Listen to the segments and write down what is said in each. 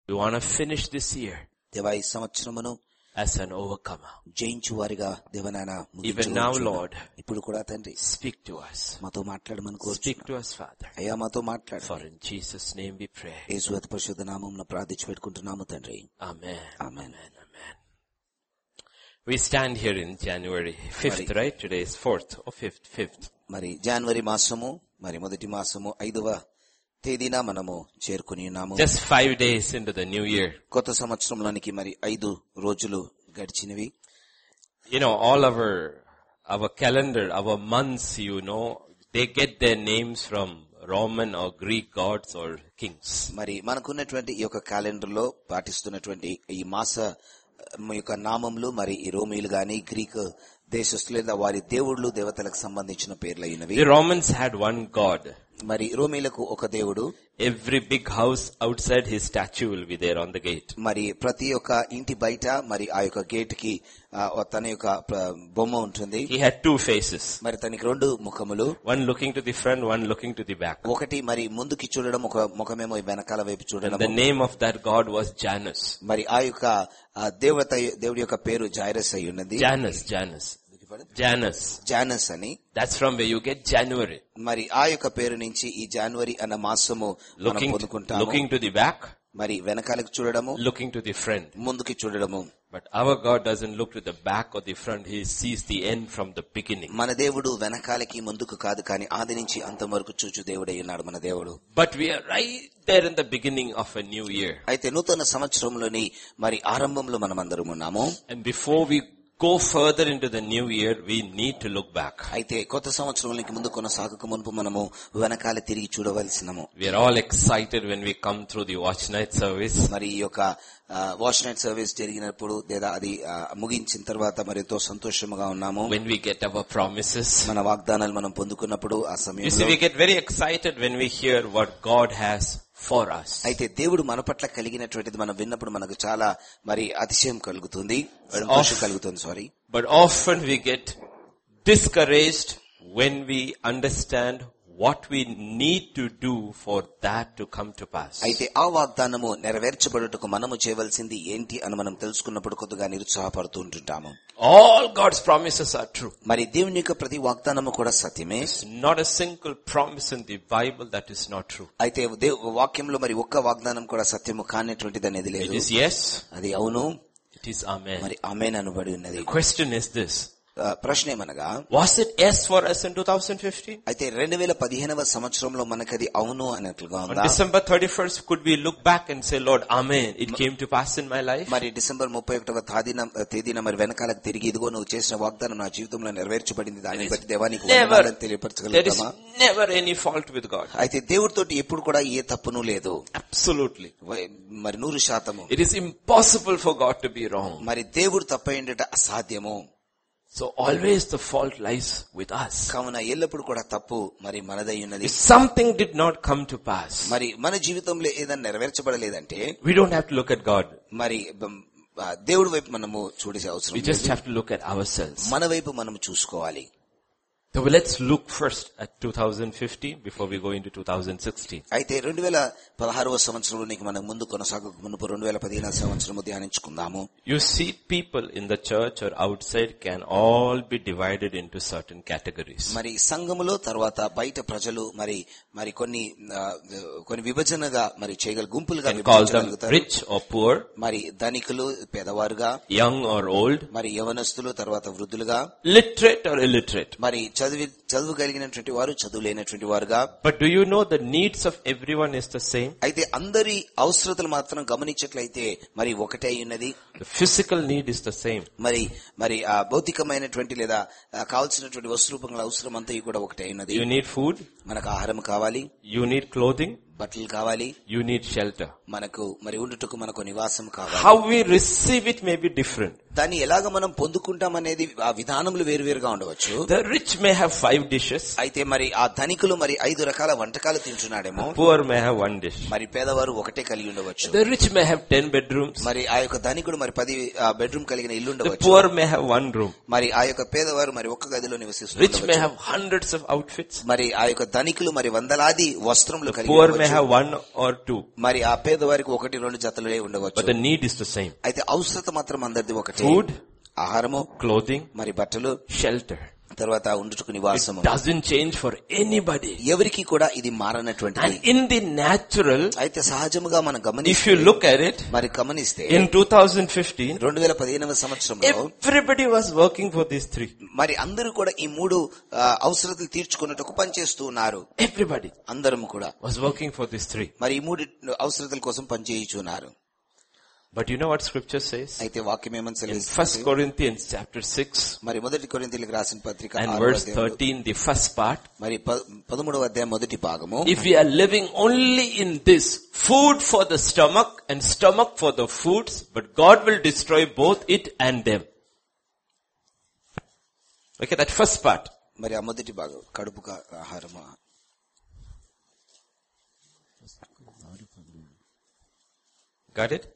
We want to finish this year దేవా ఈ సంవత్సరమును as an overcomer. జయించు వారిగా దేవనాయన Even now, Lord, ఇప్పుడు కూడా తండ్రి speak to us. మాతో మాట్లాడమని Speak కోరుచున్నాం to us, Father. అయ్యా మాతో మాట్లాడు For in Jesus' name we pray. యేసు అతి పరిశుద్ధ నామం ప్రార్థించి పెట్టుకుంటున్నాము తండ్రి Amen. Amen. Amen. Amen. We stand here in January 5th, Mari. right? Today is 4th or 5th, 5th. మరి జనవరి మాసము మరి మొదటి మాసము ఐదవ తేదీన మనము చేరుకుని ఉన్నాము Just five days into the new year. కొత్త సంవత్సరంలోనికి మరి ఐదు రోజులు గడిచినవి You know, all our, our calendar, our months, you know, they get their names from Roman or Greek gods or kings. మరి మనకున్నటువంటి ఈ యొక్క క్యాలెండర్ లో పాటిస్తున్నటువంటి ఈ మాస మ యొక్క నామములు మరి ఈ రోమీలు గాని గ్రీక్ దేశస్తులు లేదా వారి దేవుళ్ళు దేవతలకు సంబంధించిన పేర్లు అయినవి The Romans had one god. మరి రోమీలకు ఒక దేవుడు Every big house outside his statue will be there on the gate. మరి ప్రతి ఒక్క ఇంటి బయట మరి ఆ యొక్క గేట్ కి ఆ, తన యొక్క ప్ర- బొమ్మ ఉంటుంది He had two faces. మరి తనకి రెండు ముఖములు One looking to the front, one looking to the back. ఒకటి మరి ముందుకి చూడడం ఒక ముఖమేమో వెనకాల వైపు చూడడం The name of that god was Janus. మరి ఆ యొక్క ఆ దేవత దేవుడి యొక్క పేరు జైరస్ అయి ఉన్నది Janus, Janus. Janus. జానస్ అని That's from where you get January. మరి ఆ యొక్క పేరు నుంచి ఈ జనవరి అన్న మాసము మనం Looking, పొందుకుంటాము looking to the back, మరి వెనకాలకు చూడడము looking to the front. ముందుకి చూడడము But our God doesn't look to the back or the front. He sees the end from the beginning. మన దేవుడు వెనకాలకి ముందుకు కాదు కానీ ఆది నుంచి అంతం వరకు చూచు దేవుడై ఉన్నాడు మన దేవుడు But we are right there in the beginning of a new year. అయితే నూతన సంవత్సరంలోని మరి ఆరంభంలో మనం అందరం ఉన్నాము And before we go further into the new year, we need to look back. అయితే కొత్త సంవత్సరంలోకి ముందు కొనసాగక మునుపు మనము వెనకాల తిరిగి చూడవలసినము We are all excited when we come through the watch night service. మరి ఈ యొక్క వాష్ నైట్ సర్వీస్ జరిగినప్పుడు లేదా అది ఆ, ముగించిన తర్వాత మరి ఎంతో సంతోషముగా ఉన్నాము When we get our promises. మన వాగ్దానాలు మనం పొందుకున్నప్పుడు ఆ You see, సమయంలో we get very excited when we hear what God has for us. అయితే దేవుడు మన పట్ల కలిగినటువంటిది మనం విన్నప్పుడు మనకు చాలా మరి అతిశయం కలుగుతుంది సంతోషం కలుగుతుంది sorry But often we get discouraged when we understand what we need to do for that to come to pass. అయితే ఆ వాగ్దానము నెరవేర్చబడుటకు మనము చేయవలసింది ఏంటి అని మనం తెలుసుకున్నప్పుడు కొద్దిగా నిరుత్సాహపడుతూ ఉంటుంటాము All God's promises are true. మరి దేవుని యొక్క ప్రతి వాగ్దానము కూడా సత్యమే There's not a single promise in the Bible that is not true. అయితే దేవ్ వాక్యంలో మరి ఒక్క వాగ్దానం కూడా సత్యము కానటువంటిది అనేది It లేదు is yes, అది అవును it is amen. మరి ఆమెన్ అనబడి ఉన్నది The question is this. ఆ, ప్రశ్న ఏమనగా Was it yes for us in 2015? అయితే రెండు వేల పదిహేనవ సంవత్సరంలో మనకది అవును అన్నట్లుగా On ఉందా December 31st, could we look back and say, Lord, amen, it came to pass in my life? మరి డిసెంబర్ ముప్పై ఒకటవ తేదీన తేదీన మరి వెనకాలకు తిరిగి ఇదిగో నువ్వు చేసిన వాగ్దానం నా జీవితంలో నెరవేర్చబడింది దాన్ని బట్టి దేవానికి Never. వందనాలని There is తెలియపరచగలుగుతామా never any fault with God. అయితే దేవుడితోటి ఎప్పుడు కూడా ఏ తప్పును లేదు Absolutely. వై- మరి నూరు శాతము It is impossible for God to be wrong. మరి దేవుడు తప్పైండట అసాధ్యము So always the fault lies with us. కావున ఎల్లప్పుడు కూడా తప్పు మరి మనదై ఉన్నది If something did not come to pass, మరి మన జీవితంలో ఏదైనా నెరవేర్చబడలేదంటే we don't have to look at God. మరి బం- ఆ దేవుడి వైపు మనము చూడేసే అవసరం We just లేదు. have to look at ourselves. మన వైపు మనము చూసుకోవాలి So let's look first at 2015 before we go into 2016. అయితే రెండు వేల పదహారవ సంవత్సరంలోనికి మనం ముందు కొనసాగక మునుపు రెండు వేల పదిహేను సంవత్సరము ధ్యానించుకుందాము You see people in the church or outside can all be divided into certain categories. మరి సంఘములో తర్వాత బయట ప్రజలు మరి మరి కొన్ని ఆ, కొన్ని విభజనగా మరి చేయగల గుంపులుగా can call them విభజించగలుగుతారు rich or poor, మరి ధనికులు పేదవారుగా young or old, మరి యవనస్తులు తర్వాత వృద్ధులుగా literate or illiterate. మరి చదివి చదువు కలిగినటువంటి వారు చదువు లేనటువంటి వారుగా But do you know the needs of everyone is the same? అయితే అందరి అవసరతలు మాత్రం గమనించట్లయితే మరి ఒకటే అయి ఉన్నది The physical need is the same. మరి మరి ఆ భౌతికమైనటువంటి లేదా ఆ, కావాల్సినటువంటి వస్తురూపంగా అవసరం అంతా కూడా ఒకటే అయి ఉన్నది You need food, మనకు ఆహారం కావాలి you need clothing, బట్టలు కావాలి you need shelter. మనకు మరి ఉండుటకు మనకు నివాసం కావాలి How we receive it may be different. దాన్ని ఎలాగ మనం పొందుకుంటాం అనేది ఆ విధానములు వేరువేరుగా ఉండవచ్చు The rich may have five dishes, అయితే మరి ఆ ధనికులు మరి ఐదు రకాల వంటకాలు తింటున్నాడేమో poor may have one dish. మరి పేదవారు ఒకటే కలిగి ఉండవచ్చు The rich may have ten bedrooms, మరి ఆ యొక్క ధనికుడు మరి పది బెడ్రూమ్ కలిగిన ఇల్లు the ఉండవచ్చు poor may have one room. మరి ఆ యొక్క పేదవారు మరి ఒక్క గదిలో Rich may నివసిస్తున్నారు have hundreds of outfits, మరి ఆ యొక్క ధనికులు మరి వందలాది వస్త్రములు కలిగి poor may ఉండవచ్చు have one or two, మరి ఆ పేదవారికి ఒకటి రెండు జతలే ఉండవచ్చు but the need is the same. అయితే అవసరత మాత్రం అందరిది ఒకటి Food, ఆహారము clothing, మరి బట్టలు shelter. తర్వాత ఉండుటకు నివాసము Doesn't change for anybody. ఎవరికి కూడా ఇది మారనటువంటిది And in the natural, అయితే సహజముగా మనం if గమనిస్తే you look at it, మరి గమనిస్తే in 2015, రెండు వేల పదిహేనవ సంవత్సరంలో everybody was working for these three. మరి అందరూ కూడా ఈ మూడు ఆ, అవసరతలు తీర్చుకున్నట్టుకు పనిచేస్తూ ఉన్నారు Everybody అందరం కూడా was working for these three. మరి ఈ మూడు అవసరతల కోసం పనిచేయుచున్నారు But you know what scripture says? అయితే వాక్యం ఏమని In సెలవిస్తుంది? First Corinthians chapter 6 మరి మొదటి కొరింథీయులకు రాసిన పత్రిక and ఆరవ verse అధ్యాయంలో 13, the first part, మరి ప- పదమూడవ అధ్యాయం మొదటి భాగము if we are living only in this, food for the stomach and stomach for the foods, but God will destroy both it and them. Okay, that first part. మరి ఆ మొదటి భాగం కడుపు కా- ఆహారము Got it?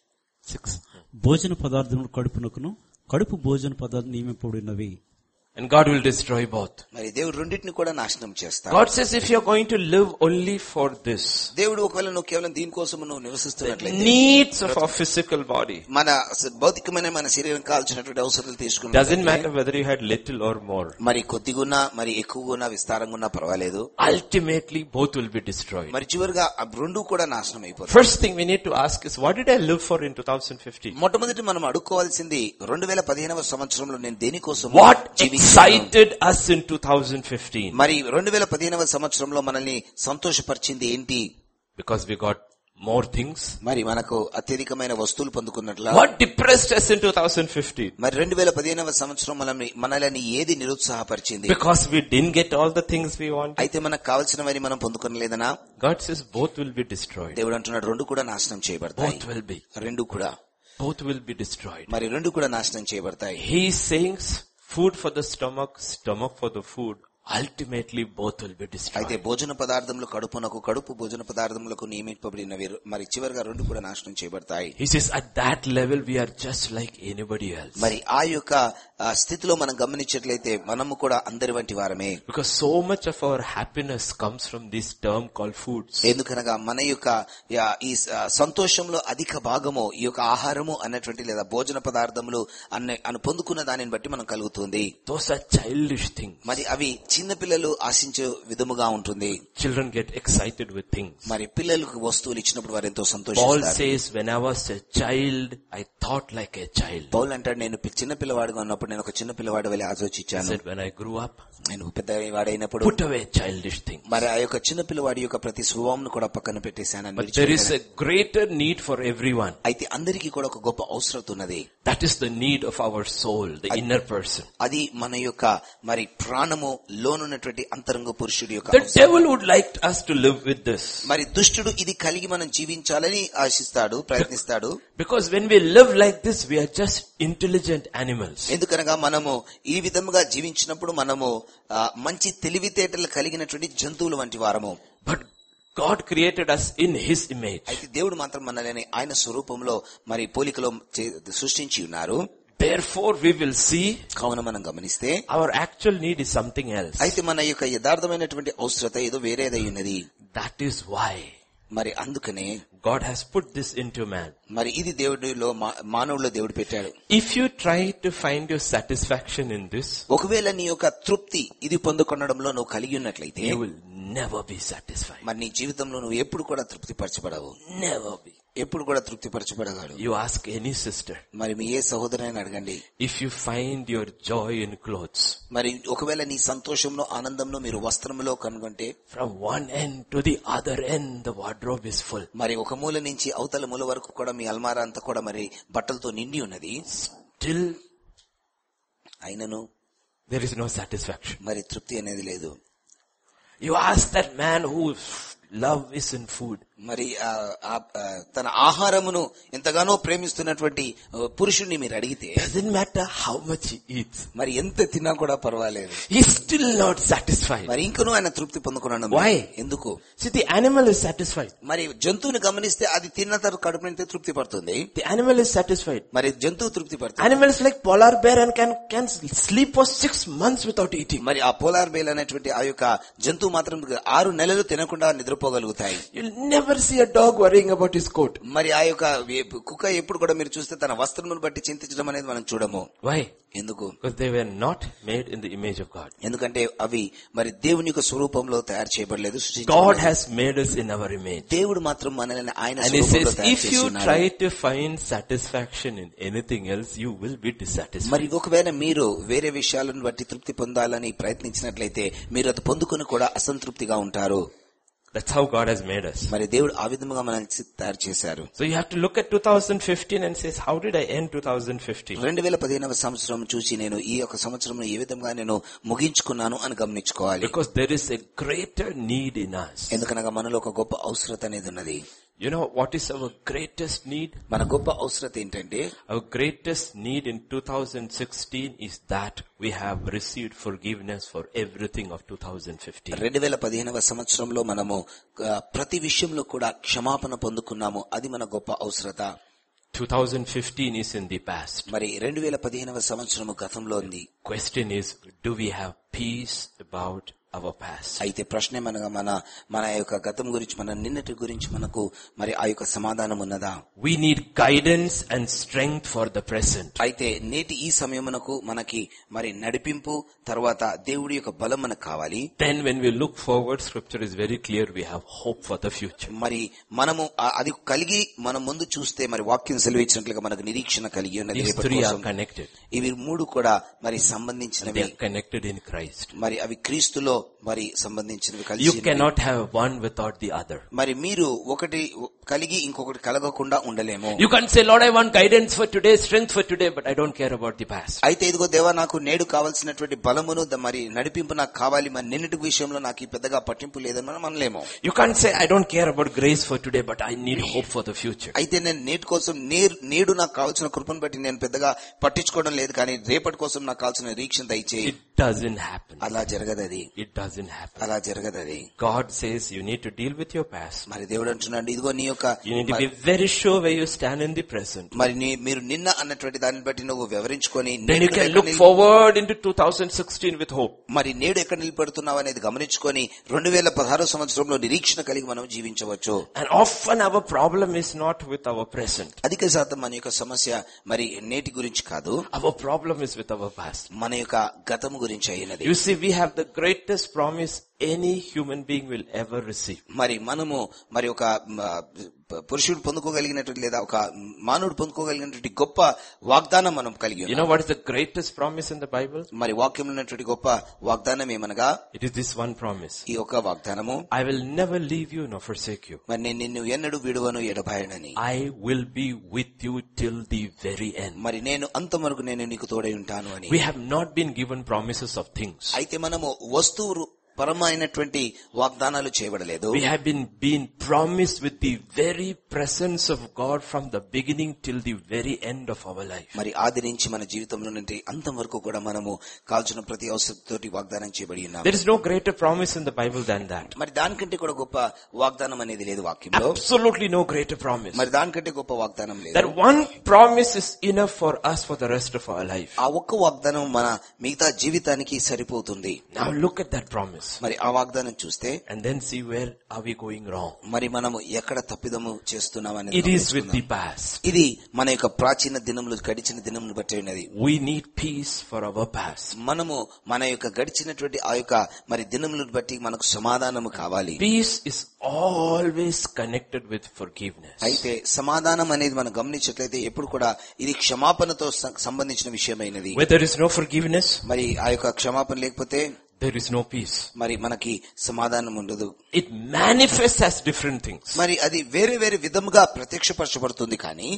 Six. భోజన పదార్థములు కడుపునకును కడుపు భోజన పదార్థం నియమింపబడినవి And God will destroy both. మరి దేవుడు రెండింటిని కూడా నాశనం చేస్తాడు God says if you're going to live only for this, దేవుడు ఒకవేళ నువ్వు కేవలం దీనికోసం నువ్వు నివసిస్తున్నట్లయితే needs of our physical body, మన స- భౌతికమైన మన శరీరం కాల్చినటువంటి అవసరాలు doesn't తీసుకున్న matter whether you had little or more, మరి కొద్దిగున్నా మరి ఎక్కువగా విస్తారంగా ఉన్నా పర్వాలేదు ultimately both will be destroyed. మరి చివరిగా ఆ రెండు కూడా నాశనం అయిపోతాయి First thing we need to ask is, what did I live for in 2015? మొట్టమొదటి మనం అడుక్కోవాల్సింది రెండు వేల పదిహేనవ సంవత్సరంలో నేను దేనికోసం What జీవించాను? excited us in 2015? మరి రెండు వేల పదిహేనవ సంవత్సరంలో మనల్ని సంతోషపరిచింది ఏంటి Because we got more things. మరి మనకు అత్యధికమైన వస్తువులు పొందుకున్నట్ల What depressed us in 2015? మరి రెండు వేల పదిహేనవ సంవత్సరం మనల్ని మనల్ని ఏది నిరుత్సాహపరిచింది Because we didn't get all the things we wanted. అయితే మనకు కావలసినవని మనం పొందుకునలేదనా God says both will be destroyed. దేవుడు అంటున్నాడు రెండు కూడా నాశనం చేయబడతాయి Both will be. రెండు కూడా Both will be destroyed. మరి రెండు కూడా నాశనం చేయబడతాయి He is saying food for the stomach, stomach for the food. Ultimately both will be అయితే destroyed. భోజన పదార్థములు కడుపునకు కడుపు భోజన పదార్థములకు నియమింపబడినవి మరి చివరిగా రెండు కూడా నాశనం చేయబడతాయి He says at that level we are just like anybody else. మరి ఆ యొక్క ఆ, స్థితిలో మనం గమనించట్లయితే మనము కూడా అందరి వంటి వారమే Because so much of our happiness comes from this term called foods. ఎందుకనగా మన యొక్క యా, ఈ స- సంతోషంలో అధిక భాగము ఈ యొక్క ఆహారము అన్నటువంటి లేదా భోజన పదార్థములు అన్న అను పొందుకున్న దానిని బట్టి మనం కలుగుతుంది Those are childish things. మరి అవి చిన్న పిల్లలు ఆశించే విధముగా ఉంటుంది Children get excited with things. మరి పిల్లలకు వస్తువులు ఇచ్చినప్పుడు వారు ఎంతో Paul సంతోషిస్తారు says, when I was a child, I thought like a child. Paul అంటాడు నేను పి- చిన్న పిల్లవాడుగా ఉన్నప్పుడు నేను ఒక చిన్న పిల్లవాడు వల్ల He ఆలోచించాను said, when I grew up, నేను పెద్ద వాడైనప్పుడు put away childish things. మరి ఆ యొక్క చిన్న పిల్లవాడి యొక్క ప్రతి స్వభావం కూడా పక్కన పెట్టేశానని But there is విడిచిపెట్టాను. a greater need for everyone. అయితే అందరికీ కూడా ఒక గొప్ప అవసరం ఉన్నది That is the need of our soul, the inner person. అది మన యొక్క మరి ప్రాణము లోనున్నటువంటి అంతరంగ పురుషుడి యొక్క The అవసరం. devil would like us to live with this. మరి దుష్టుడు ఇది కలిగి మనం జీవించాలని ఆశిస్తాడు ప్రయత్నిస్తాడు Because when we live like this, we are just intelligent animals. ఎందుకనగా మనము ఈ విధముగా జీవించినప్పుడు మనము ఆ, మంచి తెలివితేటలు కలిగినటువంటి జంతువులు వంటి వారము But God created us in His image. అయితే దేవుడు మాత్రం మనల్ని ఆయన స్వరూపంలో మరి పోలికలో చే- సృష్టించి ఉన్నారు Therefore, we will see కావున మనం గమనిస్తే our actual need is something else. అయితే మన యొక్క యథార్థమైనటువంటి అవసరత ఏదో వేరేదై ఉన్నది That is why మరి అందుకనే God has put this into man. మరి ఇది దేవుడిలో మా- మానవుల్లో దేవుడు పెట్టాడు If you try to find your satisfaction in this, ఒకవేళ నీ యొక్క తృప్తి ఇది పొందుకొనడంలో నువ్వు కలిగి ఉన్నట్లయితే you will never be satisfied. మరి నీ జీవితంలో నువ్వు ఎప్పుడు కూడా తృప్తి పరచబడవు Never be. ఎప్పుడు కూడా తృప్తి పరచబడగాడు You ask any sister, మరి మీ ఏ సహోదరైనా అడగండి if you find your joy in clothes, మరి ఒకవేళ నీ సంతోషంలో ఆనందంలో మీరు వస్త్రంలో కనుగొంటే from one end to the other end, the wardrobe is full. మరి ఒక మూల నుంచి అవతల మూల వరకు కూడా మీ అల్మారా అంతా కూడా మరి బట్టలతో నిండి ఉన్నది Still, అయినను there is no satisfaction. మరి తృప్తి అనేది లేదు You ask that man whose love is in food. మరి ఆ, ఆ, ఆ, తన ఆహారమును ఎంతగానో ప్రేమిస్తున్నటువంటి ఆ, పురుషుణ్ణి మీరు అడిగితే Doesn't matter how much he eats. మరి ఎంత తిన్నా కూడా పర్వాలేదు He's still not satisfied. మరి ఇంకనూ ఆయన తృప్తి పొందుకున్నాను Why? ఎందుకు See, the animal is satisfied. మరి జంతువుని గమనిస్తే అది తిన్న తర్వాత కడుపు నిండితే తృప్తి పడుతుంది The animal is satisfied. మరి జంతువు తృప్తి పడుతుంది Animals like polar bear and can, can sleep for six months without eating. మరి ఆ పోలార్ బేల్ అనేటువంటి ఆ యొక్క జంతువు మాత్రం ఆరు నెలలు తినకుండా నిద్రపోగలుగుతాయి You'll never see a dog worrying about his coat. మరి ఆ యొక్క ఏ- కుక్క ఎప్పుడు కూడా మీరు చూస్తే తన వస్త్రమును బట్టి చింతించడం అనేది మనం చూడము Why? ఎందుకు Because they were not made in the image of God. ఎందుకంటే అవి మరి దేవుని యొక్క స్వరూపంలో తయారు చేయబడలేదు God సృష్టించబడలేదు. has made us in our image. దేవుడు మాత్రం మనల్ని ఆయన And he స్వరూపంలో says, తయారు if చేసి you ఉన్నాడు. try to find satisfaction in anything else, you will be dissatisfied. మరి ఒకవేళ మీరు వేరే విషయాలను బట్టి తృప్తి పొందాలని ప్రయత్నించినట్లయితే మీరు అది పొందుకొని కూడా అసంతృప్తిగా ఉంటారు That's how God has made us. మరి దేవుడు ఆ విధముగా మనల్ని తయారు చేశారు So you have to look at 2015 and says, how did I end 2015? రెండు వేల పదిహేనవ సంవత్సరం చూసి నేను ఈ యొక్క సంవత్సరం ఏ విధంగా నేను ముగించుకున్నాను అని గమనించుకోవాలి Because there is a greater need in us. ఎందుకనగా మనలో ఒక గొప్ప అవసరత అనేది ఉన్నది You know what is our greatest need? మన గొప్ప అవసరత ఏంటంటే Our greatest need in 2016 is that we have received forgiveness for everything of 2015. రెండు వేల పదిహేనవ సంవత్సరంలో మనము ఆ, ప్రతి విషయంలో కూడా క్షమాపణ పొందుకున్నాము అది మన గొప్ప అవసరత 2015 is in the past. మరి రెండు వేల పదిహేనవ సంవత్సరము గతంలో ఉంది Question is, do we have peace about our past? అయితే ప్రశ్న ఏమనగా మన మన యొక్క గతం గురించి మన నిన్నటి గురించి మనకు మరి ఆ యొక్క సమాధానం ఉన్నదా We need guidance and strength for the present. అయితే నేటి ఈ సమయమునకు మనకి మరి నడిపింపు తర్వాత దేవుడి యొక్క బలం మనకు కావాలి Then when we look forward, scripture is very clear, we have hope for the future. మరి మనము ఆ- అది కలిగి మనం ముందు చూస్తే మరి వాక్యం సెలవిచ్చినట్లుగా మనకు నిరీక్షణ కలిగి ఉన్నది These రేపటి three are కోసం. connected. ఇవి మూడు కూడా మరి They సంబంధించినవి are connected in Christ. మరి అవి క్రీస్తులో మరి సంబంధించినవి You కలిసి ఉన్నవి. cannot have one without the other. మరి మీరు ఒకటి కలిగి ఇంకొకటి కలగకుండా ఉండలేము You can't say, Lord, I want guidance for today, strength for today, but I don't care about the past. అయితే ఇదిగో దేవా నాకు నేడు కావాల్సినటువంటి బలమును ద- మరి నడిపింపు నాకు కావాలి మరి నిన్నటి విషయంలో నాకు ఈ పెద్దగా పట్టింపు లేదని మనం అనలేము You can't say, I don't care about grace for today, but I need hope for the future. అయితే నేను నేటి కోసం నేరు నేడు నాకు కావాల్సిన కృపను బట్టి నేను పెద్దగా పట్టించుకోవడం లేదు కానీ రేపటి కోసం నాకు కావాల్సిన నిరీక్షణ దయచేయి It doesn't happen. అలా జరగదు అది It doesn't happen. అలా జరగదు అది God says you need to deal with your past. మరి దేవుడు అంటున్నాడు ఇదిగో నీ యొక్క You need to be very sure where you stand in the present. మరి నీ మీరు నిన్న అన్నటువంటి దాన్ని బట్టి నువ్వు వివరించుకొని Then you నేడు can ఎక్కడ look nil- forward into 2016 with hope. మరి నేడు ఎక్కడ నిలబడుతున్నావు అనేది గమనించుకొని రెండు వేల పదహారో సంవత్సరంలో నిరీక్షణ కలిగి మనం జీవించవచ్చు And often our problem is not with our present. అధిక శాతం మన యొక్క సమస్య మరి నేటి గురించి కాదు Our problem is with our past. మన యొక్క గతము గురించి అయినది You see, we have the greatest promise any human being will ever receive. మరి మనము మరి ఒక మ, పురుషుడు పొందుకోగలిగినటువంటి లేదా ఒక మానవుడు పొందుకోగలిగినటువంటి గొప్ప వాగ్దానం మనం కలిగి You ఉన్నాం know what is the greatest promise in the Bible? మరి వాక్యంలో ఉన్నటువంటి గొప్ప వాగ్దానం ఏమనగా It is this one promise. ఈ యొక్క వాగ్దానము I will never leave you nor forsake you. మరి నేను నిన్ను ఎన్నడూ విడువను ఎడబాయనని I will be with you till the very end. మరి నేను అంతవరకు నేను నీకు తోడై ఉంటాను అని We have not been given promises of things. అయితే మనము వస్తువు పరమైనటువంటి వాగ్దానాలు చేయబడలేదు We have been being promised with the very presence of God from the beginning till the very end of our life. మరి ఆది నుంచి మన జీవితంలో నుండి అంతం వరకు కూడా మనము కాల్చిన ప్రతి అవసరంతోటి వాగ్దానం చేయబడి ఉన్నాం There is no greater promise in the Bible than that. మరి దానికంటే కూడా గొప్ప వాగ్దానం అనేది లేదు వాక్యంలో Absolutely no greater promise. మరి దానికంటే గొప్ప వాగ్దానం లేదు That one promise is enough for us for the rest of our life. ఆ ఒక్క వాగ్దానం మన మిగతా జీవితానికి సరిపోతుంది Now look at that promise మరి ఆ వాగ్దానం చూస్తే and then see where are we going wrong. మరి మనము ఎక్కడ తప్పిదము చేస్తున్నామని It is with the past. ఇది మన యొక్క ప్రాచీన దినములు గడిచిన దినములు బట్టి ఉన్నది We need peace for our past. మనము మన యొక్క గడిచినటువంటి ఆ యొక్క మరి దినములను బట్టి మనకు సమాధానము కావాలి Peace is always connected with forgiveness. అయితే సమాధానం అనేది మనం గమనించట్లయితే ఎప్పుడు కూడా ఇది క్షమాపణతో సం- సంబంధించిన విషయమైనది Where there is no forgiveness, మరి ఆ యొక్క క్షమాపణ లేకపోతే there is no peace. మరి మనకి సమాధానం ఉండదు It manifests as different things. మరి అది వేరే వేరే విధముగా ప్రత్యక్షపరచబడుతుంది కానీ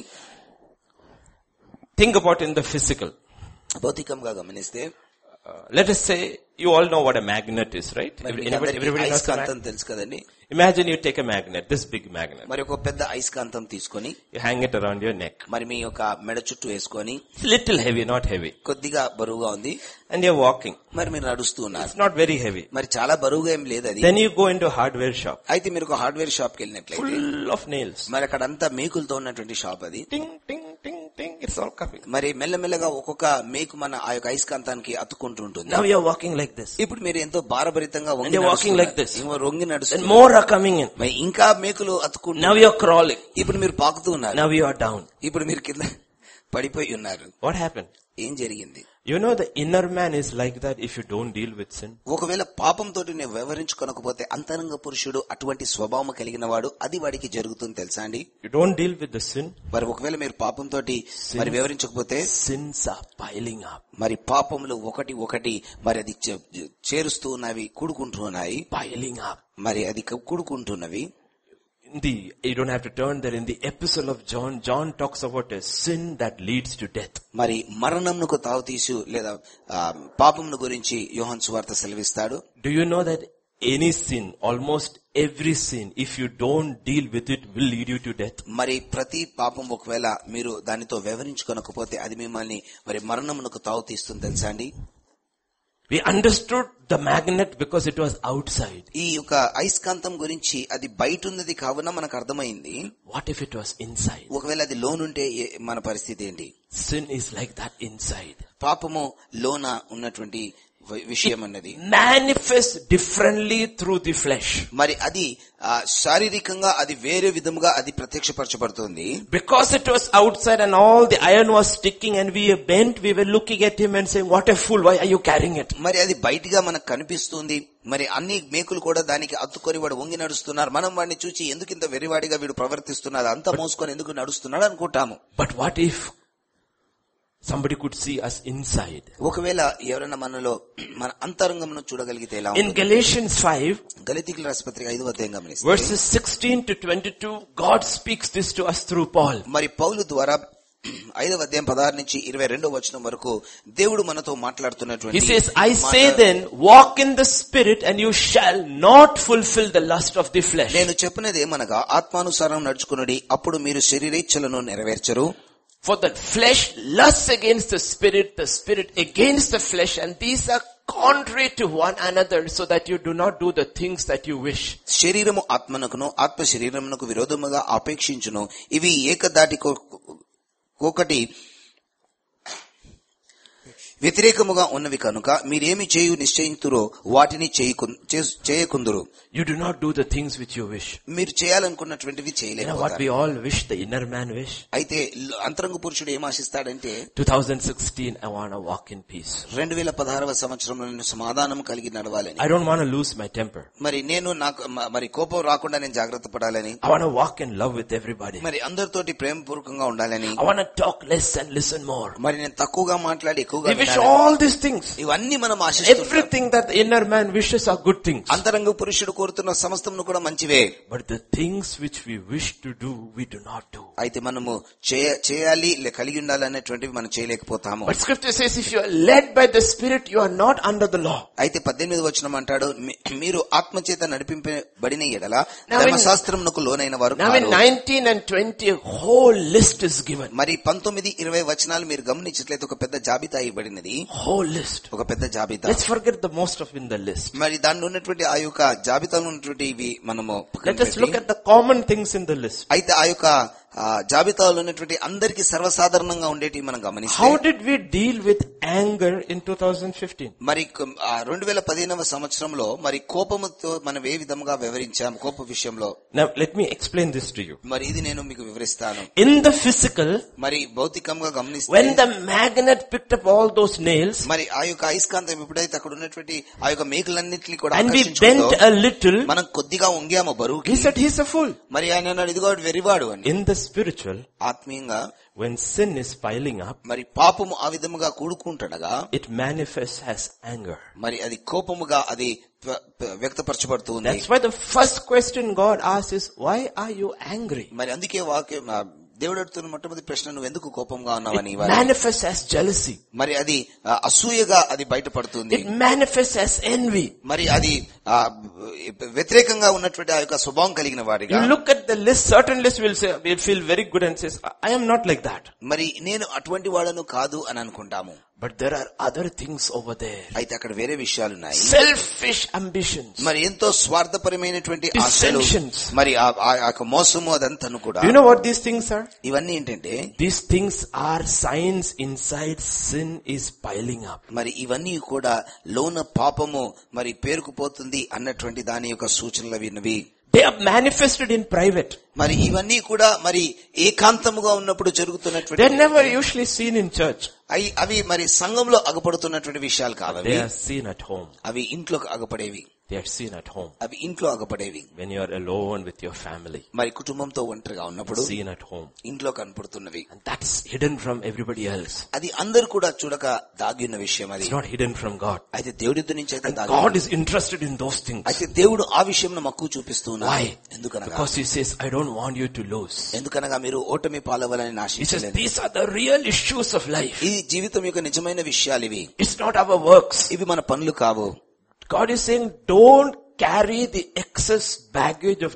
Think about in the physical. భౌతికంగా గమనిస్తే Uh, let us say you all know what a magnet is, right? మరి మీకు Everybody, అందరికీ everybody knows the అయస్కాంతం magnet. తెలుసు కదండి Imagine you take a magnet, this big magnet. మరి ఒక పెద్ద అయస్కాంతం తీసుకొని You hang it around your neck. మరి మీ యొక్క మెడ చుట్టూ వేసుకొని It's little heavy, not heavy. కొద్దిగా బరువుగా ఉంది And you're walking. మరి మీరు నడుస్తూ ఉన్నారు It's not very heavy. మరి చాలా బరువుగా ఏం లేదు అది Then you go into a hardware shop. అయితే మీరు ఒక హార్డ్వేర్ షాప్ కి వెళ్ళినట్లయితే Full of nails. మరి అక్కడ అంతా మేకులతో ఉన్నటువంటి షాప్ అది Ting, ting, ting, ting. It's all coming. మరి మెల్లమెల్లగా ఒక్కొక్క మేకు మన ఆ యొక్క అయస్కాంతానికి అతుక్కుంటూ ఉంటుంది Now you're walking like this. ఇప్పుడు మీరు ఎంతో భారభరితంగా వంగి And you're walking నడుస్తున్నారు. like this. ఏమో రొంగి And నడుస్తున్నారు more are coming in. మరి ఇంకా మేకులు అతుక్కుంటూ Now you're crawling. ఇప్పుడు మీరు పాకుతూ ఉన్నారు Now you are down. ఇప్పుడు మీరు కింద పడిపోయి ఉన్నారు What happened? ఏం జరిగింది You know the inner man is like that if you don't deal with sin. ఒకవేళ పాపంతో నేను వ్యవహరించుకొనకపోతే అంతరంగ పురుషుడు అటువంటి స్వభావం కలిగిన వాడు అది వాడికి జరుగుతుంది తెలుసా అండి You don't deal with the sin, మరి ఒకవేళ మీరు పాపంతో మరి వివరించకపోతే sins are piling up. మరి పాపములు ఒకటి ఒకటి మరి అది చే- చేరుస్తూ ఉన్నవి కూడుకుంటూ ఉన్నాయి Piling up. మరి అది క- కూడుకుంటున్నవి In the, you don't have to turn there. In the epistle of John, John talks about a sin that leads to death. మరి మరణంకు తావు తీసు లేదా ఆ, పాపమును గురించి యోహన్ సువార్త సెలవిస్తాడు Do you know that any sin, almost every sin, if you don't deal with it, will lead you to death? మరి ప్రతి పాపం ఒకవేళ మీరు దానితో వ్యవహరించుకొనకపోతే అది మిమ్మల్ని మరి మరణమునకు తావు తీస్తుంది తెలుసా అండి We understood the magnet because it was outside. ఈ యొక్క అయస్కాంతం గురించి అది బయట ఉన్నది కావున మనకు అర్థమైంది What if it was inside? ఒకవేళ అది లోనుంటే ఏ- మన పరిస్థితి ఏంటి Sin is like that inside. పాపము లోన ఉన్నటువంటి వి- విషయం అన్నది Manifests differently through the flesh. మరి అది ఆ, శారీరకంగా అది వేరే విధముగా అది ప్రత్యక్షపరచబడుతుంది Because it was outside and all the iron was sticking and we were bent, we were looking at him and saying, what a fool, why are you carrying it? మరి అది బయటిగా మనకు కనిపిస్తుంది మరి అన్ని మేకులు కూడా దానికి అత్తుకొని వాడు వంగి నడుస్తున్నారు మనం వాడిని చూసి ఎందుకు ఇంత వెరివాడిగా వీడు ప్రవర్తిస్తున్నాడు అంతా మోసుకొని ఎందుకు నడుస్తున్నాడు అనుకుంటాము But what if somebody could see us inside? ఒకవేళ ఎవరైనా మనలో మన అంతరంగమును చూడగలిగితే ఎలా In Galatians 5, గలితికుల రాష్ట్రపత్రిక ఐదు అధ్యాయం గమనిస్తే verses 16 to 22, God speaks this to us through Paul. మరి పౌలు ద్వారా ఐదవ అధ్యాయం పదహారు నుంచి ఇరవై రెండవ వచనం వరకు దేవుడు మనతో He మాట్లాడుతున్నటువంటి says, I మాట- say then, walk in the spirit and you shall not fulfill the lust of the flesh. నేను చెప్పినది ఏమనగా ఆత్మానుసారం నడుచుకునుడి అప్పుడు మీరు శరీరేచ్ఛలను నెరవేర్చరు For the flesh lusts against the spirit, the spirit against the flesh, and these are contrary to one another so that you do not do the things that you wish. శరీరము ఆత్మనకును ఆత్మ శరీరమునకు విరోధముగా అపేక్షించును ఇవి ఏకదాటి ఒకటి వ్యతిరేకముగా ఉన్నవి కనుక మీరేమి చేయు నిశ్చయింతురో వాటిని చేయకు- చేసు- చేయకుందురు You do not do the things which you wish. మీరు చేయాలనుకున్నటువంటివి You know what చేయలేకపోతారు we all wish, the inner man wish? అయితే ల- అంతరంగ పురుషుడు ఏం ఆశిస్తాడంటే 2016, I want to walk in peace. రెండు వేల పదహారవ సంవత్సరంలో నేను సమాధానం కలిగి నడవాలని I don't want to lose my temper. మరి నేను నాకు మ- మరి కోపం రాకుండా నేను జాగ్రత్త పడాలని I want to walk in love with everybody. మరి అందరితోటి ప్రేమపూర్వకంగా ఉండాలని I want to talk less and listen more. మరి నేను తక్కువగా మాట్లాడి ఎక్కువగా We wish వినాలని. all these things. ఇవన్నీ మనం ఆశిస్తున్నాం Everything that the inner man wishes are good things. అంతరంగ పురుషుడు కోరుతున్న సమస్తం కూడా మంచివే But the things which we wish to do, we do not do. అయితే మనము చేయ- చేయాలి లే- కలిగి ఉండాలనేటువంటివి మనం చేయలేకపోతాము But scripture says if you are led by the spirit, you are not under the law. అయితే పద్దెనిమిది వచనం అంటాడు "మీ- మీరు ఆత్మచేత నడిపింపబడిన ఎడల Now in- ధర్మశాస్త్రమునకు లోనైన వారు Now in కారు. 19 and 20, a whole list is given. మరి పంతొమ్మిది ఇరవై వచనాలు మీరు గమనించట్లయితే ఒక పెద్ద జాబితా ఇవ్వబడినది Whole list. ఒక పెద్ద జాబితా Let's forget the most of in the list. మరి దానిలో ఉన్నటువంటి ఆ యొక్క జాబితాలో ఉన్నటువంటి ఇవి మనము పక్కన Let us look పెట్టి, at the common things in the list. అయితే ఆ యొక్క ఆ, జాబితాలో ఉన్నటువంటి అందరికి సర్వసాధారణంగా ఉండేటివి మనం గమనిస్తాం How did we deal with anger in 2015? మరి రెండు వేల పదిహేనవ సంవత్సరంలో మరి కోపముతో మనం ఏ విధంగా వివరించాం కోప విషయంలో Now let me explain this to you. మరి ఇది నేను మీకు వివరిస్తాను In the physical, మరి భౌతికంగా గమనిస్తే when the magnet picked up all those nails మరి ఆ యొక్క అయస్కాంతం ఎప్పుడైతే అక్కడ ఉన్నటువంటి ఆ యొక్క మేకలన్నింటినీ కూడా and we ఆకర్షించుకుందో, bent a little, మనం కొద్దిగా వంగాము బరువుకి he said he's a fool. మరి ఆయన అన్నాడు ఇదిగో వాడు వెరివాడు అని In the spiritual, ఆత్మీయంగా when sin is piling up, మరి పాపము ఆ విధముగా కూడుకుంటుండగా it manifests as anger. మరి అది కోపముగా అది ప్ర- ప్ర- వ్యక్తపరచబడుతుంది That's why the first question God asks is, why are you angry? మరి అందుకే వాక్యం ఆ, దేవుడు అడుగుతున్న మొట్టమొదటి ప్రశ్న నువ్వు ఎందుకు కోపంగా ఉన్నావని ఇవాళ Manifests as jealousy. మరి అది ఆ, అసూయగా అది బయటపడుతుంది It manifests as envy. మరి అది ఆ, వ్యతిరేకంగా ఉన్నటువంటి ఆ యొక్క స్వభావం కలిగిన వాడిగా You look at the list, certain list will say, will feel very good and says, I am not like that. మరి నేను అటువంటి వాడను కాదు అని అనుకుంటాము But there are other things over there. అయితే అక్కడ వేరే విషయాలు ఉన్నాయి Selfish ambitions. మరి ఎంతో స్వార్థపరమైనటువంటి ఆశలు Dissensions. మరి ఆ- ఆ ఆ యొక్క మోసము అదంతను కూడా Do you know what these things are? ఇవన్నీ ఏంటంటే These things are signs inside sin is piling up. మరి ఇవన్నీ కూడా లోన పాపము మరి పేరుకుపోతుంది అన్నటువంటి దాని యొక్క సూచనలు విన్నవి They are manifested in private. మరి ఇవన్నీ కూడా మరి ఏకాంతముగా ఉన్నప్పుడు They're జరుగుతున్నటువంటి never usually seen in church. అవి అవి మరి సంఘంలో అగపడుతున్నటువంటి విషయాలు కాదు They అవి are seen at home. అవి ఇంట్లో అగపడేవి They are seen at home. అవి ఇంట్లో అగపడేవి When you are alone with your family. మరి కుటుంబంతో ఒంటరిగా ఉన్నప్పుడు Seen at home. ఇంట్లో కనపడుతున్నవి And that's hidden from everybody else. అది అందరు కూడా చూడక దాగి ఉన్న విషయం అది It's not hidden from God. అయితే దేవుడి నుంచి అయితే దాగి God ఉంది. is interested in those things. అయితే దేవుడు ఆ విషయంలో మక్కువ చూపిస్తూ Why? ఉన్నారు ఎందుకనగా Because He says, I don't want you to lose. ఎందుకనగా మీరు ఓటమి పాలవ్వాలని He says, నాశించలేదు these are the real issues of life. ఈ జీవితం యొక్క నిజమైన విషయాలు ఇవి It's not our works. ఇవి మన పనులు కావు God is saying, don't carry the excess baggage of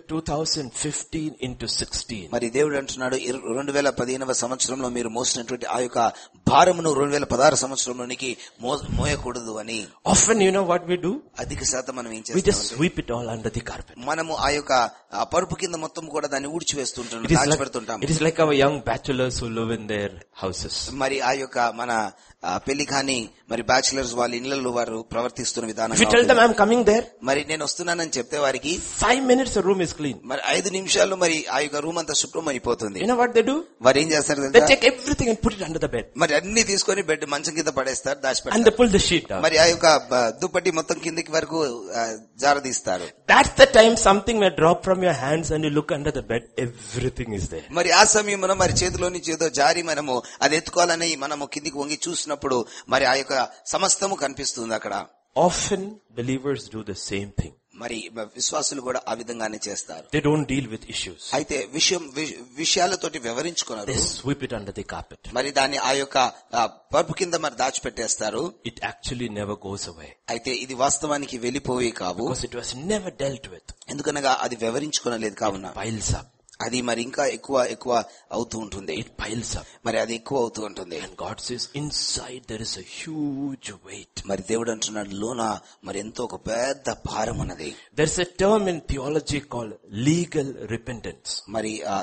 2015 into 16. మరి దేవుడు అంటున్నాడు ఇరు- రెండు వేల పదిహేనవ సంవత్సరంలో మీరు మోసినటువంటి ఆ యొక్క భారమును రెండు వేల పదహారు సంవత్సరంలోనికి మో- మోయకూడదు అని Often, you know what we do? అధిక శాతం మనం ఏం We just చేస్తాం sweep it all under the carpet. మనము ఆ యొక్క ఆ పరుపు కింద మొత్తం కూడా దాన్ని ఊడ్చివేస్తుంటాం It is, like, దాచిపెడుతుంటాం it is like our young bachelors who live in their houses. మరి ఆ యొక్క మన ఆ, పెళ్లి కాని మరి బ్యాచిలర్స్ వాళ్ళ ఇళ్లలో వారు ప్రవర్తిస్తున్న విధానం If you tell them I'm coming there, మరి నేను వస్తున్నానని చెప్తే వారికి five minutes the room is clean. మరి ఐదు నిమిషాల్లో మరి ఆ యొక్క రూమ్ అంతా శుభ్రం అయిపోతుంది You know what they do? వారు ఏం చేస్తారు They తెలుసా take everything and put it under the bed. మరి అన్ని తీసుకొని బెడ్ మంచం కింద పడేస్తారు And దాచిపెడతారు they pull the sheet down. మరి ఆ యొక్క బ- దుప్పటి మొత్తం కిందికి వరకు ఆ, జారదీస్తారు That's the time something may drop from your hands and you look under the bed, everything is there. మరి ఆ సమయంలో మరి చేతిలో నుంచి ఏదో జారి మనము అది ఎత్తుకోవాలని మనము కిందికి వంగి చూసినప్పుడు మరి ఆ యొక్క సమస్తము కనిపిస్తుంది అక్కడ Often believers do the same thing. మరి విశ్వాసులు కూడా ఆ విధంగానే చేస్తారు They don't deal with issues. అయితే విషయం వి- విషయాలతోటి వివరించుకున్నారు They sweep it under the carpet. మరి దాన్ని ఆ యొక్క ఆ, పరుపు కింద మరి దాచిపెట్టేస్తారు It actually never goes away అయితే ఇది వాస్తవానికి వెళ్ళిపోయి కావు because it was never dealt with. ఎందుకనగా అది వివరించుకోనలేదు కావున Piles up. అది మరి ఇంకా ఎక్కువ ఎక్కువ అవుతూ ఉంటుంది It piles up. మరి అది ఎక్కువ అవుతూ ఉంటుంది And God says inside there is a huge weight. మరి దేవుడు అంటున్నాడు లోన మరి ఎంతో ఒక పెద్ద భారం అన్నది There's a term in theology called legal repentance. మరి ఆ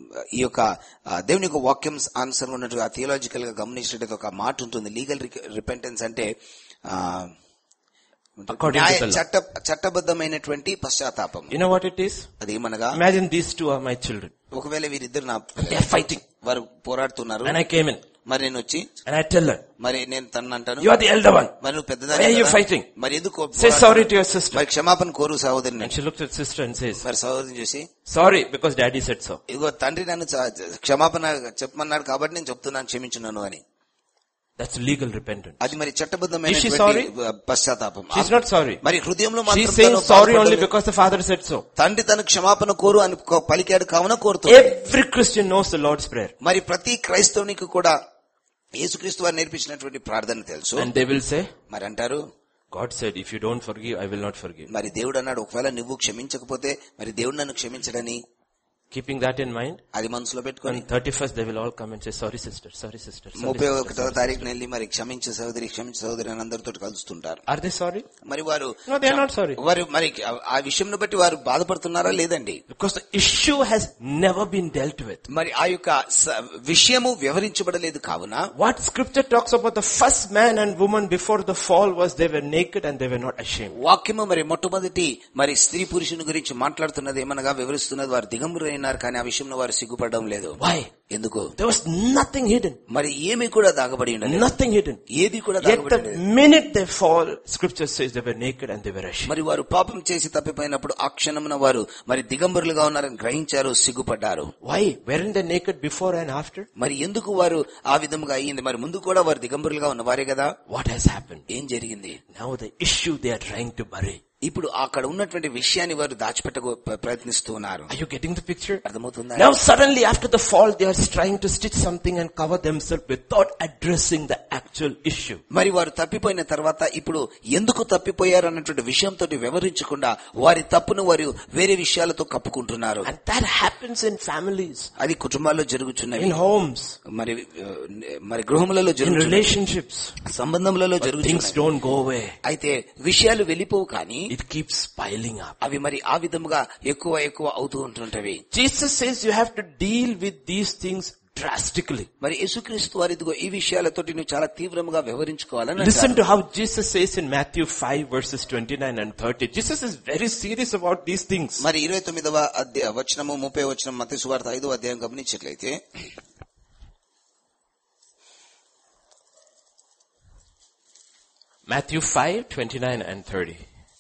ఈ యొక్క ఆ, దేవుని యొక్క వాక్యం ఆన్సర్ ఉన్నట్టు ఆ థియలాజికల్ గా గమనించినట్టు ఒక మాట ఉంటుంది లీగల్ రిపెంటెన్స్ అంటే ఆ, According to న్యాయ- the law. చట్ట చట్టబద్ధమైనటువంటి పశ్చాత్తాపం You know what it is? అదేమనగా Imagine these two are my children. ఒకవేళ వీరిద్దరు నా They're fighting. వారు పోరాడుతున్నారు And I came in మరి నేను వచ్చి and I tell her, మరి నేను తన అంటాను you are the elder one. మరి నువ్వు Why are you పెద్దదాని fighting? మరి ఎందుకు Say పోరాడుతున్నావు? sorry to your sister. మరి క్షమాపణ కోరు సహోదరిని And she looked at sister and says, మరి సహోదరిని చూసి sorry because daddy said so. ఇదిగో తండ్రి నన్ను చ- క్షమాపణ చెప్పమన్నాడు కాబట్టి నేను చెప్తున్నాను క్షమించున్నాను అని That's legal repentance. అది మరి Is she చట్టబద్ధమైనటువంటి sorry? పశ్చాత్తాపం She's not sorry. మరి హృదయంలో She's మాత్రం saying తను sorry only బాధపడలేదు. because the father said so. తండ్రి తన క్షమాపణ కోరు అని కో- పలికాడు కావున కోరుతుంది Every Christian knows the Lord's Prayer. మరి ప్రతి క్రైస్తవునికి కూడా యేసుక్రీస్తు వారు నేర్పించినటువంటి ప్రార్థన తెలుసు And they will say, మరి అంటారు God said, if you don't forgive, I will not forgive. మరి దేవుడు అన్నాడు ఒకవేళ నువ్వు క్షమించకపోతే మరి దేవుడు నన్ను క్షమించడని Keeping that in mind, అది మనసులో పెట్టుకొని on 31st they will all come and say, sorry sister, sorry sister, sorry ముప్పై sister. ఒకటో తారీఖున వెళ్ళి మరి క్షమించే సహోదరి క్షమించే సహోదరి అని అందరితో కలుస్తుంటారు Are they sorry? మరి వారు No, they are not sorry. వారు మరి ఆ- ఆ విషయంను బట్టి వారు బాధపడుతున్నారా లేదండి Because the issue has never been dealt with. మరి ఆ యొక్క స- విషయము వివరించబడలేదు కావున What scripture talks about the first man and woman before the fall was they were naked and they were not ashamed. వాక్యము మరి మొట్టమొదటి మరి స్త్రీ పురుషుని గురించి మాట్లాడుతున్నది ఏమనగా వివరిస్తున్నది వారు దిగంబరైనారు కానీ ఆ విషయంలో వారు సిగ్గుపడడం లేదు Why? ఎందుకు There was nothing hidden. మరి ఏమి కూడా దాగబడి ఉండలేదు Nothing hidden. ఏది కూడా Yet దాగబడి the ఉండలేదు. minute they fall, scripture says they were naked and they were ashamed. మరి వారు పాపం చేసి తప్పిపోయినప్పుడు ఆ క్షణమున వారు మరి దిగంబరులుగా ఉన్నారని గ్రహించారు సిగ్గుపడ్డారు Why? Weren't they naked before and after? మరి ఎందుకు వారు ఆ విధముగా అయ్యింది మరి ముందు కూడా వారు దిగంబరులుగా ఉన్నవారే కదా What has happened? ఏం జరిగింది Now the issue they are trying to bury ఇప్పుడు అక్కడ ఉన్నటువంటి విషయాన్ని వారు దాచిపెట్ట ప్రయత్నిస్తూ ఉన్నారు Are you getting the picture? అర్థమవుతుందా Now suddenly after the fall, they are trying to stitch something and cover themselves without addressing the actual issue. మరి వారు తప్పిపోయిన తర్వాత ఇప్పుడు ఎందుకు తప్పిపోయారు అన్నటువంటి విషయంతో వివరించకుండా వారి తప్పును వారు వేరే విషయాలతో కప్పుకుంటున్నారు And that happens in families, అది కుటుంబాల్లో జరుగుతున్నవి in homes, మరి ఆ, మరి గృహములలో in జరుగుతున్నవి relationships. సంబంధములలో Things జరుగుతున్నవి don't go away. అయితే విషయాలు వెళ్ళిపోవు కానీ It keeps piling up. అవి మరి ఆ విధముగా ఎక్కువ ఎక్కువ అవుతూ ఉంటుంటవి Jesus says you have to deal with these things drastically. మరి యేసుక్రీస్తు వారి ఇదిగో ఈ విషయాలతోటి నువ్వు చాలా తీవ్రంగా వ్యవహరించుకోవాలని Listen అంటారు. to how Jesus says in Matthew 5 verses 29 and 30. Jesus is very serious about these things. మరి ఇరవై తొమ్మిదవ అధ్యాయ వచనము ముప్పై వచనం మత సువార్త ఐదో అధ్యాయం గమనించినట్లయితే Matthew 5, 29 and 30.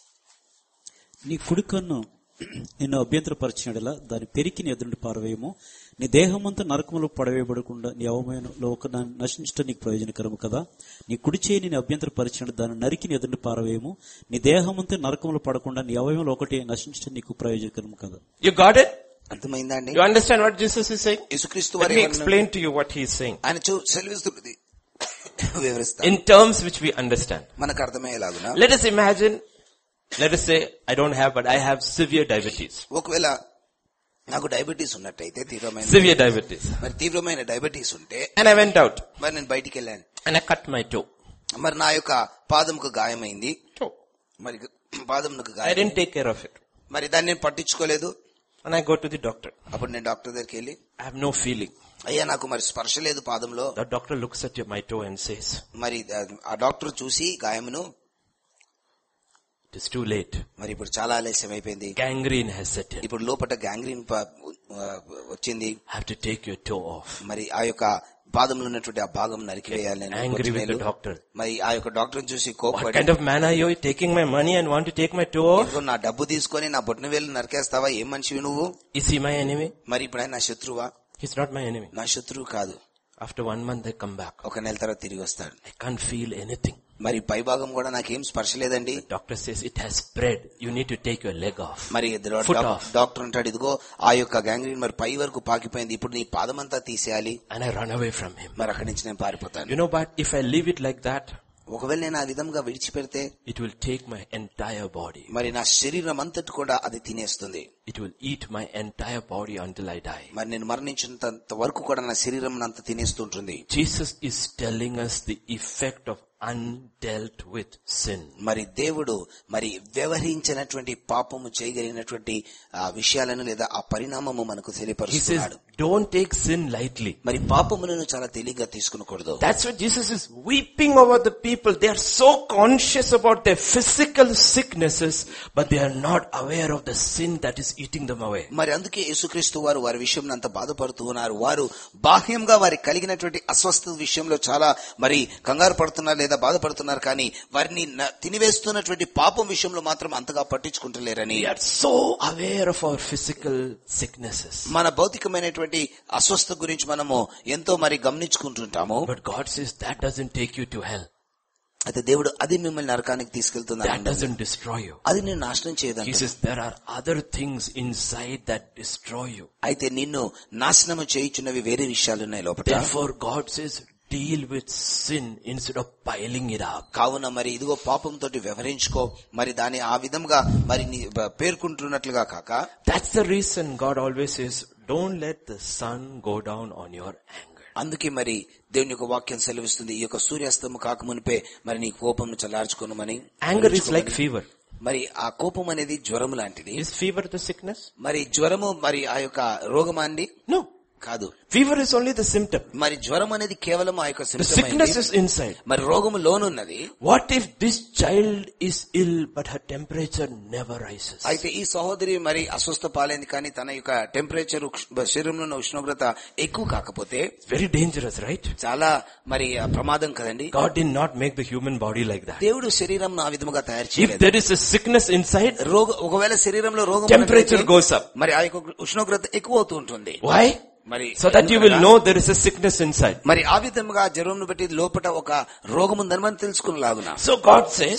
నీ కుడి కన్ను నిన్ను అభ్యంతరపరిచినలా దాని పెరికి నీ ఎదురుండి పారవేయము నీ దేహమంతా నరకములో పడవేయబడకుండా నీ అవమానంలో ఒక నశించడం నీకు ప్రయోజనకరము కదా నీ కుడి చేయి నేను అభ్యంతరపరిచిన దాన్ని నరికి నీ ఎదురుండి పారవేయము నీ దేహమంతా నరకములో పడకుండా నీ అవయవంలో ఒకటి నశించడం నీకు ప్రయోజనకరము కదా You got it? అర్థమైందా అండి You understand what Jesus is saying? యేసుక్రీస్తు Let వారి me ఏమన్నా- explain to you what he is saying. ఆయన చూ సెలవిస్తున్నది వివరిస్తా In terms which we understand. మనకు అర్థమయ్యేలాగున Let us imagine, let us say, I don't have, but I have severe diabetes. ఒకవేళ నాకు diabetes ఉన్నట్టయితే తీవ్రమైన Severe diabetes. మరి తీవ్రమైన డయాబెటీస్ ఉంటే And I went out మరి నేను బయటికి వెళ్ళాను and I cut my toe. మరి నా యొక్క పాదంకు గాయమైంది Toe. మరి పాదంకు I గాయం didn't take care of it. మరి దాన్ని నేను పట్టించుకోలేదు And I go to the doctor. అప్పుడు నేను డాక్టర్ దగ్గరికి వెళ్ళి I have no feeling. అయ్యా నాకు మరి స్పర్శ లేదు పాదంలో The doctor looks at your, my toe and says, మరి ఆ- ఆ డాక్టర్ చూసి గాయమును it is too late. మరి ఇప్పుడు చాలా ఆలస్యం అయిపోయింది Gangrene has set in. ఇప్పుడు లోపల గ్యాంగ్రీన్ ప- ఆ, వచ్చింది I have to take your toe off. మరి ఆ యొక్క పాదంలో ఉన్నటువంటి ఆ భాగం నరికివేయాలి నేను Angry with the కొట్టివేలు. doctor. మరి ఆ యొక్క డాక్టర్ చూసి What కోపడి kind of man are you taking my money and want to take my toe off? "ఇదిగో నా డబ్బు తీసుకొని నా బొట్టిన వేలు నరికేస్తావా ఏం మనిషివి నువ్వు Is he my enemy? మరి ఇప్పుడు ఆయన నా శత్రువా He's not my enemy. నా శత్రువు కాదు After one month I come back. ఒక నెల తర్వాత తిరిగి వస్తాడు I can't feel anything. మరి పై భాగం కూడా నాకేం స్పర్శ లేదండి Doctor says it has spread. You need to take your leg off. మరి డా- Foot డాక్- off. డాక్టర్ అంటాడు ఇదిగో ఆ యొక్క గ్యాంగ్రీన్ మరి పై వరకు పాకిపోయింది ఇప్పుడు నీ పాదం అంతా తీసేయాలి And I run away from him. మరి అక్కడి నుంచి నేను పారిపోతాను You know, but if I leave it like that, ఒకవేళ నేను ఆ విధంగా విడిచిపెడితే it will take my entire body. మరి నా శరీరం అంతటి కూడా అది తినేస్తుంది It will eat my entire body until I die. మరి నేను మరణించినంత వరకు కూడా నా శరీరం అంత తినేస్తుంటుంది Jesus is telling us the effect of undealt with sin. మరి దేవుడు మరి వ్యవహరించినటువంటి పాపము చేయగలిగినటువంటి ఆ విషయాలను లేదా ఆ పరిణామము మనకు He says, తెలియపరుస్తున్నాడు don't take sin lightly. మరి పాపములను చాలా తేలిగ్గా తీసుకునకూడదు That's why Jesus is weeping over the people. They are so conscious about their physical sicknesses, but they are not aware of the sin that is eating them away. మరి అందుకే యేసుక్రీస్తు వారు వారి విషయంలో అంత బాధపడుతూ ఉన్నారు వారు బాహ్యంగా వారికి కలిగినటువంటి అస్వస్థత విషయంలో చాలా మరి కంగారు పడుతున్నారు లేదా బాధపడుతున్నారు కానీ వారిని న- తినివేస్తున్నటువంటి పాపం విషయంలో మాత్రం అంతగా పట్టించుకుంటలేరని We are so aware of our physical sicknesses. మన భౌతికమైనటువంటి అస్వస్థ గురించి మనము ఎంతో మరి గమనించుకుంటుంటాము But God says that doesn't take you to hell. అయితే దేవుడు అది మిమ్మల్ని నరకానికి That తీసుకెళ్తున్నాడు doesn't destroy you. అది నేను నాశనం He చేయదండి says there are other things inside that destroy you. అయితే నిన్ను నాశనము చేయుచున్నవి వేరే విషయాలున్నాయి లోపల Therefore God says deal with sin instead of piling it up. కావున మరి ఇదిగో పాపంతో వ్యవహరించుకో మరి దాని ఆ విధంగా మరి నీ బ- పేర్కొంటున్నట్లుగా కాక That's the reason God always says, don't let the sun go down on your anger. అందుకే మరి దేవుని యొక్క వాక్యం సెలవిస్తుంది ఈ యొక్క సూర్యాస్తము కాకమునిపే మరి నీ కోపం చల్లార్చుకోనమని Anger is like fever. మరి ఆ కోపం అనేది జ్వరం లాంటిది Is fever the sickness? మరి జ్వరము మరి ఆ యొక్క రోగమా అండి No. కాదు Fever is only the symptom. మరి జ్వరం అనేది కేవలం ఆ యొక్క The symptom sickness అయింది. is inside. మరి రోగము లోనున్నది What if this child is ill but her temperature never rises? అయితే ఈ సహోదరి మరి అస్వస్థ పాలైంది కానీ తన యొక్క టెంపరేచర్ శరీరంలో ఉన్న ఉష్ణోగ్రత ఎక్కువ కాకపోతే Very dangerous, right? చాలా మరి ఆ ప్రమాదం కదండి God did not make the human body like that. దేవుడు శరీరం ఆ విధముగా తయారు If చేయలేదు there is a sickness inside, రోగ ఒకవేళ శరీరంలో రోగం temperature ఉన్నట్లయితే goes up. మరి ఆ యొక్క ఉష్ణోగ్రత ఎక్కువ అవుతూ ఉంటుంది Why? మరి So that you will ఎందుకనగా- know there is a sickness inside. మరి ఆ విధముగా జ్వరంను బట్టి లోపల ఒక రోగం ఉందని మనం తెలుసుకుని లాగున So God says,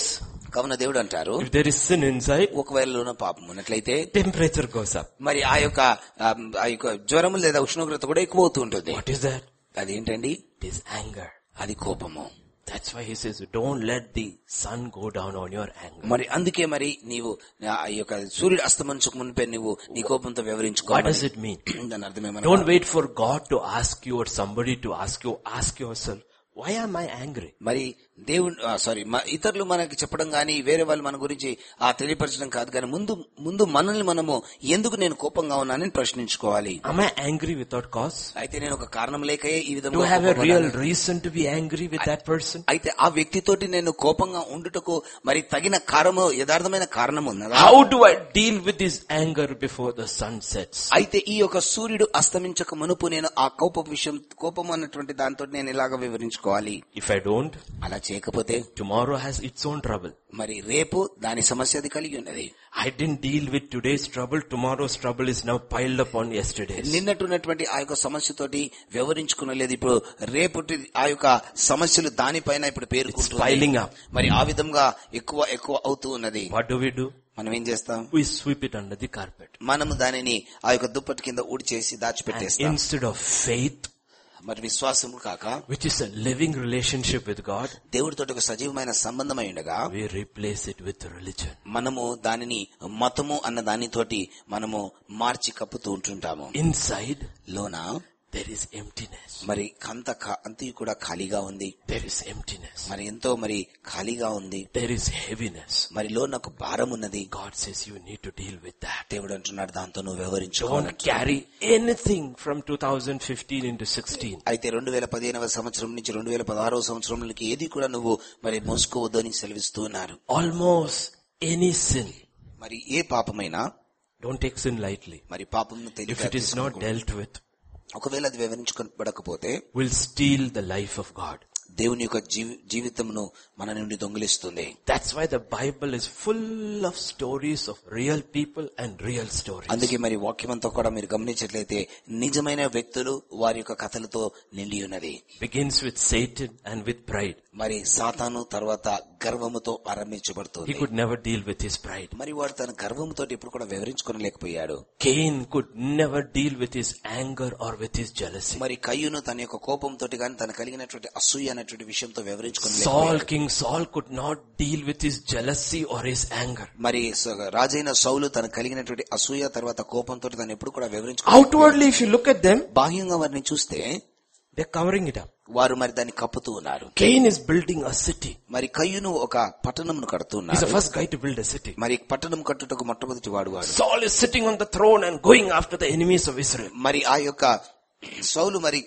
కావున దేవుడు అంటారు If there is sin inside, ఒకవేళ లోన పాపం ఉన్నట్లయితే temperature goes up. మరి ఆ యొక్క ఆ, ఆ యొక్క జ్వరం లేదా ఉష్ణోగ్రత కూడా ఎక్కువ అవుతూ ఉంటుంది What is that? అదేంటండి It is anger. అది కోపము That's why he says, don't let the sun go down on your anger. మరి అందుకే మరి నీవు ఆ యొక్క సూర్యుడు అస్తమించక మునిపే నువ్వు నీ కోపంతో వివరించుకో What does it mean? దాని అర్థమేమన్నా Don't wait for God to ask you or somebody to ask you. Ask yourself, why am I angry? మరి దేవుడు సారీ ఇతరులు మనకి చెప్పడం గాని వేరే వాళ్ళు మన గురించి ఆ తెలియపరచడం కాదు కానీ ముందు ముందు మనల్ని మనము ఎందుకు నేను కోపంగా ఉన్నానని ప్రశ్నించుకోవాలి Am I angry without cause? అయితే నేను ఒక కారణం లేకయే ఈ Do విధంగా I have a real కోపపడ్డాను. reason to be angry with that person? అయితే ఆ వ్యక్తితోటి నేను కోపంగా ఉండుటకు మరి తగిన కారణము యథార్థమైన కారణం ఉన్నదా How do I deal with this anger before the sun sets? అయితే ఈ యొక్క సూర్యుడు అస్తమించక మునుపు నేను ఆ కోప విషయం కోపం అన్నటువంటి దాంతో నేను ఇలాగ వివరించుకోవాలి If I don't, అలా చేయకపోతే tomorrow has its own trouble. మరి రేపు దాని సమస్య అది కలిగి ఉన్నది I didn't deal with today's trouble. Tomorrow's trouble is now piled upon yesterday's. నిన్నట్టున్నటువంటి ఆ యొక్క సమస్యతోటి వివరించుకునలేదు ఇప్పుడు రేపటి ఆ యొక్క సమస్యలు దానిపైన ఇప్పుడు It's piling పేరుకుంటుంది up. మరి ఆ విధంగా ఎక్కువ ఎక్కువ అవుతూ ఉన్నది What do we do? మనం ఏం చేస్తాం We sweep it under the carpet. మనము దానిని ఆ యొక్క దుప్పటి కింద ఊడి చేసి And దాచిపెట్టేస్తాం instead of faith, మరి విశ్వాసము కాక which is a living relationship with God, దేవుడితో ఒక సజీవమైన సంబంధమై ఉండగా we replace it with religion. మనము దానిని మతము అన్న దానితోటి మనము మార్చి కప్పుతూ ఉంటుంటాము Inside, లోన there is emptiness. మరి అంత కా- అంతయు కూడా ఖాళీగా ఉంది There is emptiness. మరి ఎంతో మరి ఖాళీగా ఉంది There is heaviness. మరి లోన ఒక భారం ఉన్నది God says you need to deal with that. దేవుడు అంటున్నాడు దాంతో నువ్వు Don't వ్యవహరించుకోవాలి carry anything from 2015 into 16. అయితే రెండు వేల పదిహేనవ సంవత్సరం నుంచి రెండు వేల పదహారవ సంవత్సరంలోకి ఏది కూడా నువ్వు మరి మోసుకోవద్దు అని సెలవిస్తూ ఉన్నారు Almost any sin. మరి ఏ పాపమైనా Don't take sin lightly. మరి పాపం If it is not dealt with, ఒకవేళ అది వివరించుకోబడకపోతే will steal the life of God. దేవుని యొక్క జీవి జీవితమును మన నుండి దొంగిలిస్తుంది That's why the Bible is full of stories of real people and real stories. అందుకే మరి వాక్యమంతా కూడా మీరు గమనించట్లయితే నిజమైన వ్యక్తులు వారి యొక్క కథలతో నిండి ఉన్నది Begins with Satan and with pride. మరి సాతాను తర్వాత గర్వముతో He ఆరంభించబడుతుంది could never deal with his pride. మరి వాడు తన గర్వముతో ఎప్పుడు కూడా వివరించుకోలేకపోయాడు Cain could never deal with his anger or with his jealousy. మరి కయ్యును తన యొక్క కోపంతో గాని తన కలిగినటువంటి అసూయ అన్నటువంటి విషయంతో Saul, వివరించుకోలేకపోయాడు King Saul could not deal with his jealousy or his anger. మరి స- రాజైన సౌలు తన కలిగినటువంటి అసూయ తర్వాత కోపంతో తను ఎప్పుడు కూడా వివరించుకో Outwardly, if you look at them, బాహ్యంగా వారిని చూస్తే they're covering it up. వారు మరి దాన్ని కప్పుతూ ఉన్నారు Cain is building a city. మరి కయ్యును ఒక పట్టణమును He's కడుతున్నారు the first guy to build a city. మరి పట్టణం కట్టుటకు మొట్టమొదటి వాడు వాడు Saul is sitting on the throne and going after the enemies of Israel. మరి ఆ యొక్క సౌలు మరి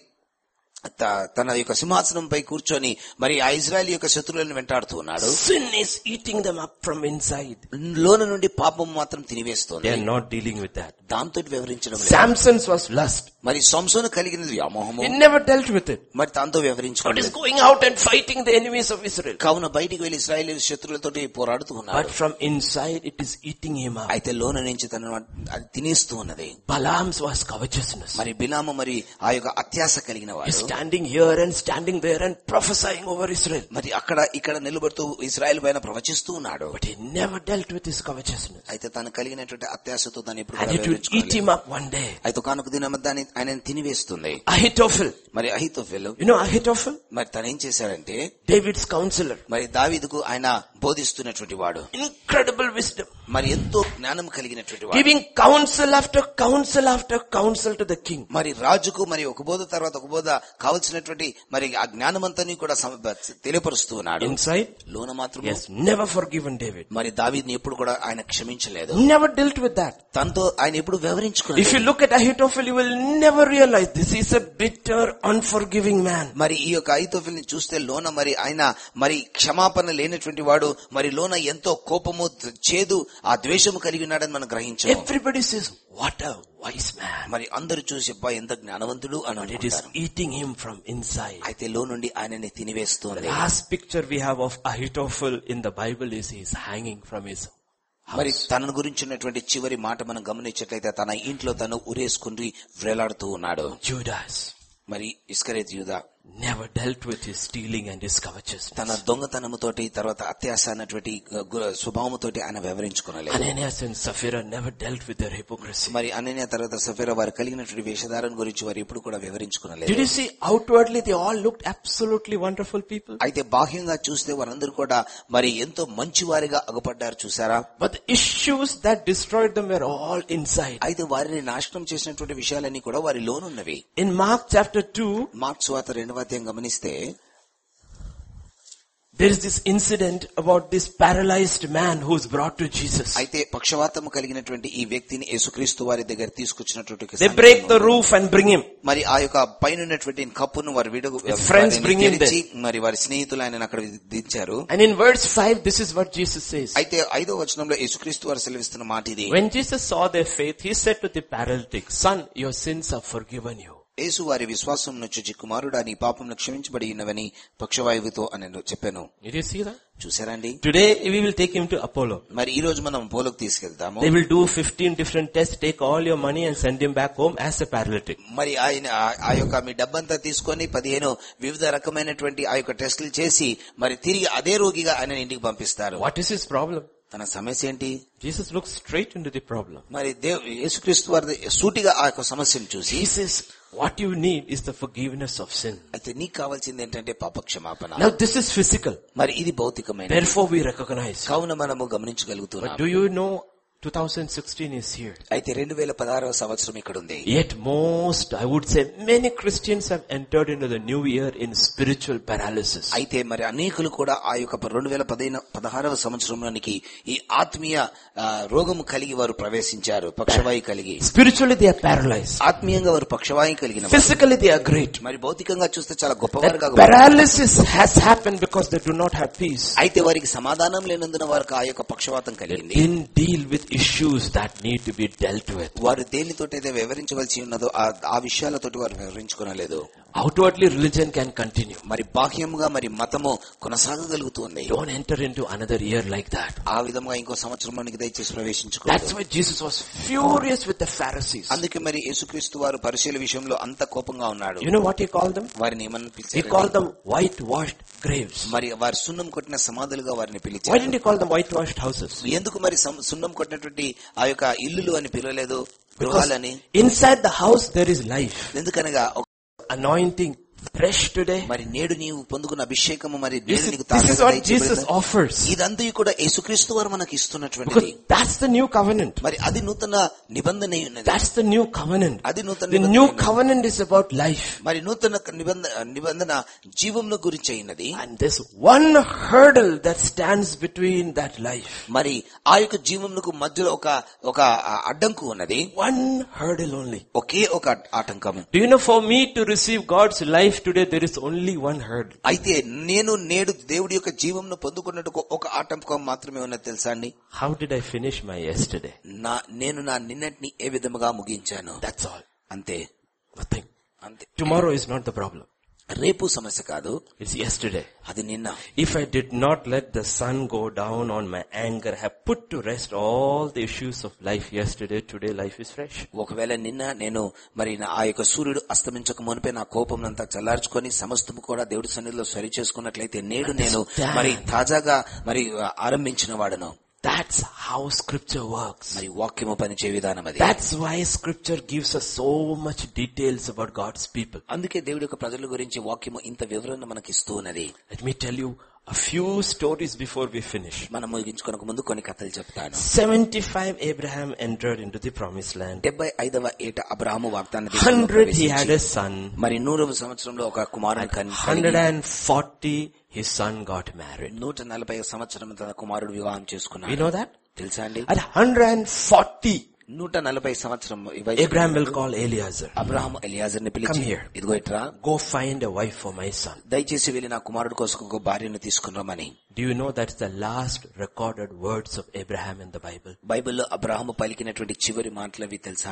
త- తన యొక్క సింహాసనంపై కూర్చొని మరి ఆ ఇజ్రాయెల్ యొక్క శత్రువులను వెంటాడుతూ ఉన్నాడు Sin is eating them up from inside. లోన నుండి పాపం మాత్రం తినివేస్తోంది They are not dealing with that. దాంతో వివరించడం లేదు. Samson's was lust. మరి సంసోను కలిగినది వ్యామోహము He never dealt with it. మరి దాంతో But వివరించుకోలేదు is going out and fighting the enemies of Israel. కావున బయటికి వెళ్లి ఇస్రాయేల్ శత్రువులతోటి పోరాడుతూ ఉన్నాడు But from inside it is eating him up. అయితే లోన నుంచి తన అది తినేస్తూ ఉన్నది Balaam's was covetousness. మరి బిలాము మరి ఆ యొక్క అత్యాస కలిగిన He's వాడు standing here and standing there and prophesying over Israel. మరి అక్కడ ఇక్కడ నిలబడుతూ ఇస్రాయేల్ పైన ప్రవచిస్తూ ఉన్నాడు But he never dealt with his covetousness. అయితే తను కలిగినటువంటి అత్యాశతో తను ఎప్పుడు And కూడా it would eat వివరించుకోలేదు. him up one day. అయితే కానుక దినం దాన్ని ఆయన తినివేస్తుంది Ahithophel. మరి అహితోఫెలు You know Ahithophel? మరి తను ఏం చేశాడంటే David's counselor. మరి దావీదుకు ఆయన బోధిస్తున్నటువంటి వాడు Incredible wisdom. మరి ఎంతో జ్ఞానం కలిగినటువంటి వాడు Giving counsel after counsel after counsel to the king. మరి రాజుకు మరి ఒక బోధ తర్వాత ఒక బోధ కావలసినటువంటి మరి ఆ జ్ఞానమంతని కూడా సమ- తెలియపరుస్తూ ఉన్నాడు Inside, లోన మాత్రం he has never forgiven David. మరి దావీద్ని ఎప్పుడు కూడా ఆయన క్షమించలేదు Never dealt with that. తనతో ఆయన ఎప్పుడు If వివరించుకున్నాడు you look at Ahithophel, you will never realize this is a bitter, unforgiving man. మరి ఈ యొక్క ఐతోఫిల్ ని చూస్తే లోన మరి ఆయన మరి క్షమాపణ లేనటువంటి వాడు మరి లోన ఎంతో కోపము చేదు ఆ ద్వేషము కలిగి ఉన్నాడని మనం గ్రహించాం Everybody says, what a wise man. మరి అందరూ చూసి అబ్బా ఎంత జ్ఞానవంతుడు అని But it is అనుకుంటారు eating him from inside. అయితే లో నుండి ఆయనని తినివేస్తుంది Last picture we have of Ahithophel in the Bible is he is hanging from his మరి house. తనను గురించినటువంటి చివరి మాట మనం గమనించట్లయితే తన ఇంట్లో తను ఉరేసుకుని వేలాడుతూ ఉన్నాడు Judas మరి ఇస్కరేత్ యూదా never dealt with his stealing and his covetousness. తన దొంగతనముతోటి తర్వాత అత్యాశ అన్నటువంటి గు- స్వభావముతోటి ఆయన వివరించుకోనలేదు Ananias and Sapphira never dealt with their hypocrisy. మరి అనన్య తర్వాత సఫీరా వారు కలిగినటువంటి వేషధారణ గురించి వారు ఎప్పుడు కూడా వివరించుకోనలేదు Did you see outwardly they all looked absolutely wonderful people? అయితే బాహ్యంగా చూస్తే వారందరూ కూడా మరి ఎంతో మంచివారిగా అగుపడ్డారు చూసారా But the issues that destroyed them were all inside. అయితే వారిని నాశనం చేసినటువంటి విషయాలన్నీ కూడా వారి లోనున్నవి In Mark chapter 2, మార్క్స్ వాత రెండవ అధ్యాయం గమనిస్తే there is this incident about this paralyzed man who is brought to Jesus. అయితే పక్షవాతము కలిగినటువంటి ఈ వ్యక్తిని యేసుక్రీస్తు వారి దగ్గర తీసుకొచ్చినటువంటి ఒక They సంఘటన break the ఉంది. roof and bring him. మరి ఆ యొక్క పైన ఉన్నటువంటి కప్పును వారు విడుగు His friends వారిని bring him తెరిచి, మరి వారి స్నేహితులు ఆయన అక్కడ దించారు And in verse 5, this is what Jesus says. అయితే ఐదో వచనంలో యేసుక్రీస్తు వారు సెలవిస్తున్న మాట ఇది When Jesus saw their faith, he said to the paralytic, Son, your sins are forgiven you. యేసు వారి విశ్వాసం నుంచి కుమారుడా నీ పాపమును క్షమించబడి ఉన్నవని పక్షవాయువుతో అని చెప్పాను Did you see that? చూసారండి Today, we will take him to Apollo. మరి ఈ రోజు మనం పోలోకి తీసుకెళ్తాము They will do 15 different tests, take all your money and send him back home as a paralytic. మరి ఆయన ఆ- ఆ యొక్క మీ డబ్బంతా తీసుకొని పదిహేను వివిధ రకమైనటువంటి ఆ యొక్క టెస్టులు చేసి మరి తిరిగి అదే రోగిగా ఆయన ఇంటికి పంపిస్తారు What is his problem? తన సమస్య ఏంటి Jesus looks straight into the problem. మరి దేవ్ యేసుక్రీస్తు వారి సూటిగా ఆ యొక్క సమస్యను చూసి He says, what you need is the forgiveness of sin. అయితే నీకు కావాల్సింది ఏంటంటే పాప క్షమాపణ Now this is physical. మరి ఇది భౌతికమైన Therefore we recognize. కావున మనము గమనించగలుగుతున్నాం But do you know 2016 is here? అయితే రెండు వేల పదహారవ సంవత్సరం ఇక్కడ ఉంది Yet most, I would say, many Christians have entered into the new year in spiritual paralysis. అయితే మరి అనేకులు కూడా ఆ యొక్క రెండు వేల పదిహేను పదహారవ సంవత్సరంలోనికి ఈ ఆత్మీయ ఆ, రోగము కలిగి వారు ప్రవేశించారు పక్షవాయు కలిగి Spiritually they are paralyzed. ఆత్మీయంగా వారు పక్షవాయు కలిగిన వారు. Physically they are great. మరి భౌతికంగా చూస్తే చాలా గొప్పవారుగా That paralysis has happened because they do not have peace. అయితే వారికి సమాధానం లేనందున వారికి ఆ యొక్క పక్షవాతం కలిగింది Didn't deal with issues that need to be dealt with. వారు దేనితోటైతే వివరించవలసి ఉన్నదో ఆ- ఆ విషయాలతోటి వారు వివరించుకోనలేదు Outwardly religion can continue. మరి బాహ్యముగా మరి మతము కొనసాగగలుగుతుంది Don't enter into another year like that. ఆ విధంగా ఇంకో సంవత్సరంలోనికి దయచేసి That's ప్రవేశించుకోవాలి why Jesus was furious with the Pharisees. అందుకే మరి యేసుక్రీస్తు వారు పరిశీల విషయంలో అంత కోపంగా ఉన్నాడు You know what he called them? వారిని ఏమని He పిలిచారు called them whitewashed graves. మరి వారి సున్నం కొట్టిన సమాధులుగా వారిని Why పిలిచారు didn't he call them whitewashed houses? ఎందుకు మరి సం- సున్నం కొట్టినటువంటి ఆ యొక్క ఇల్లులు అని పిలవలేదు Because గృహాలని inside the house there is life. ఎందుకనగా ఒక- Anointing fresh today. మరి నేడు నీవు పొందుకున్న అభిషేకము మరి This నేడు is, నీకు this is తాజాగా what దయచేయబడిన- Jesus offers. ఇదంతా కూడా యేసుక్రీస్తు వారు మనకు Because ఇస్తున్నటువంటిది that's the new covenant. మరి అది నూతన నిబంధన అయి ఉన్నది That's the new covenant. అది నూతన The నిబంధన new అయి ఉన్నది. covenant is about life. మరి నూతన నిబంధన నిబంధన జీవమును గురించి అయినది And there's one hurdle that stands between that life. మరి ఆ యొక్క జీవమునకు మధ్యలో ఒక ఒక అడ్డంకు ఉన్నది One hurdle only. ఒకే ఒక ఆటంకము Do you know for me to receive God's life today, there is only one hurdle. అయితే నేను నేడు దేవుడి యొక్క జీవంను పొందుకున్నట్టుకు ఒక ఆటంకం మాత్రమే ఉన్నది తెలుసా అండి How did I finish my yesterday? నా నేను నా నిన్నటిని ఏ విధముగా ముగించాను That's all. అంతే Nothing. అంతే Tomorrow is not the problem. రేపు సమస్య కాదు It's yesterday. అది నిన్న If I did not let the sun go down on my anger, have put to rest all the issues of life yesterday, today life is fresh. ఒకవేళ నిన్న నేను మరి నా ఆ యొక్క సూర్యుడు అస్తమించక మునిపే నా కోపం అంతా చల్లార్చుకొని సమస్తము కూడా దేవుడి సన్నిధిలో సరి చేసుకున్నట్లయితే నేడు నేను మరి తాజాగా మరి ఆరంభించిన వాడను That's how scripture works. మరి వాక్యము పనిచే విధానం అది That's why scripture gives us so much details about God's people. అందుకే దేవుడి యొక్క ప్రజల గురించి వాక్యము ఇంత వివరణ మనకి ఇస్తూ ఉన్నది Let me tell you a few stories before we finish. మనం ముగించుకొనక ముందు కొన్ని కథలు చెప్తాను 75 Abraham entered into the promised land. డెబ్బై ఐదవ ఏట అబ్రహాము వాగ్దాన దేశంలో 100 he ప్రవేశించి, had a son. మరి నూరవ సంవత్సరంలో ఒక కుమారుని కన్- కలిగి 140 his son got married. నూట నలభై సంవత్సరం తన కుమారుడు వివాహం We చేసుకున్నాడు know that? తెలుసా అండి At 140 నూట నలభై సంవత్సరం Abraham will call Eliezer. Abraham Eliezer ని పిలిచి Come here. ఇదిగో ఇట్రా Go find a wife for my son. దయచేసి వెళ్ళి నా కుమారుడు కోసం ఒక భార్యను తీసుకున్నామని Do you know that's the last recorded words of Abraham in the Bible? బైబిల్లో అబ్రహాము పలికినటువంటి చివరి మాటలు అవి తెలుసా అండి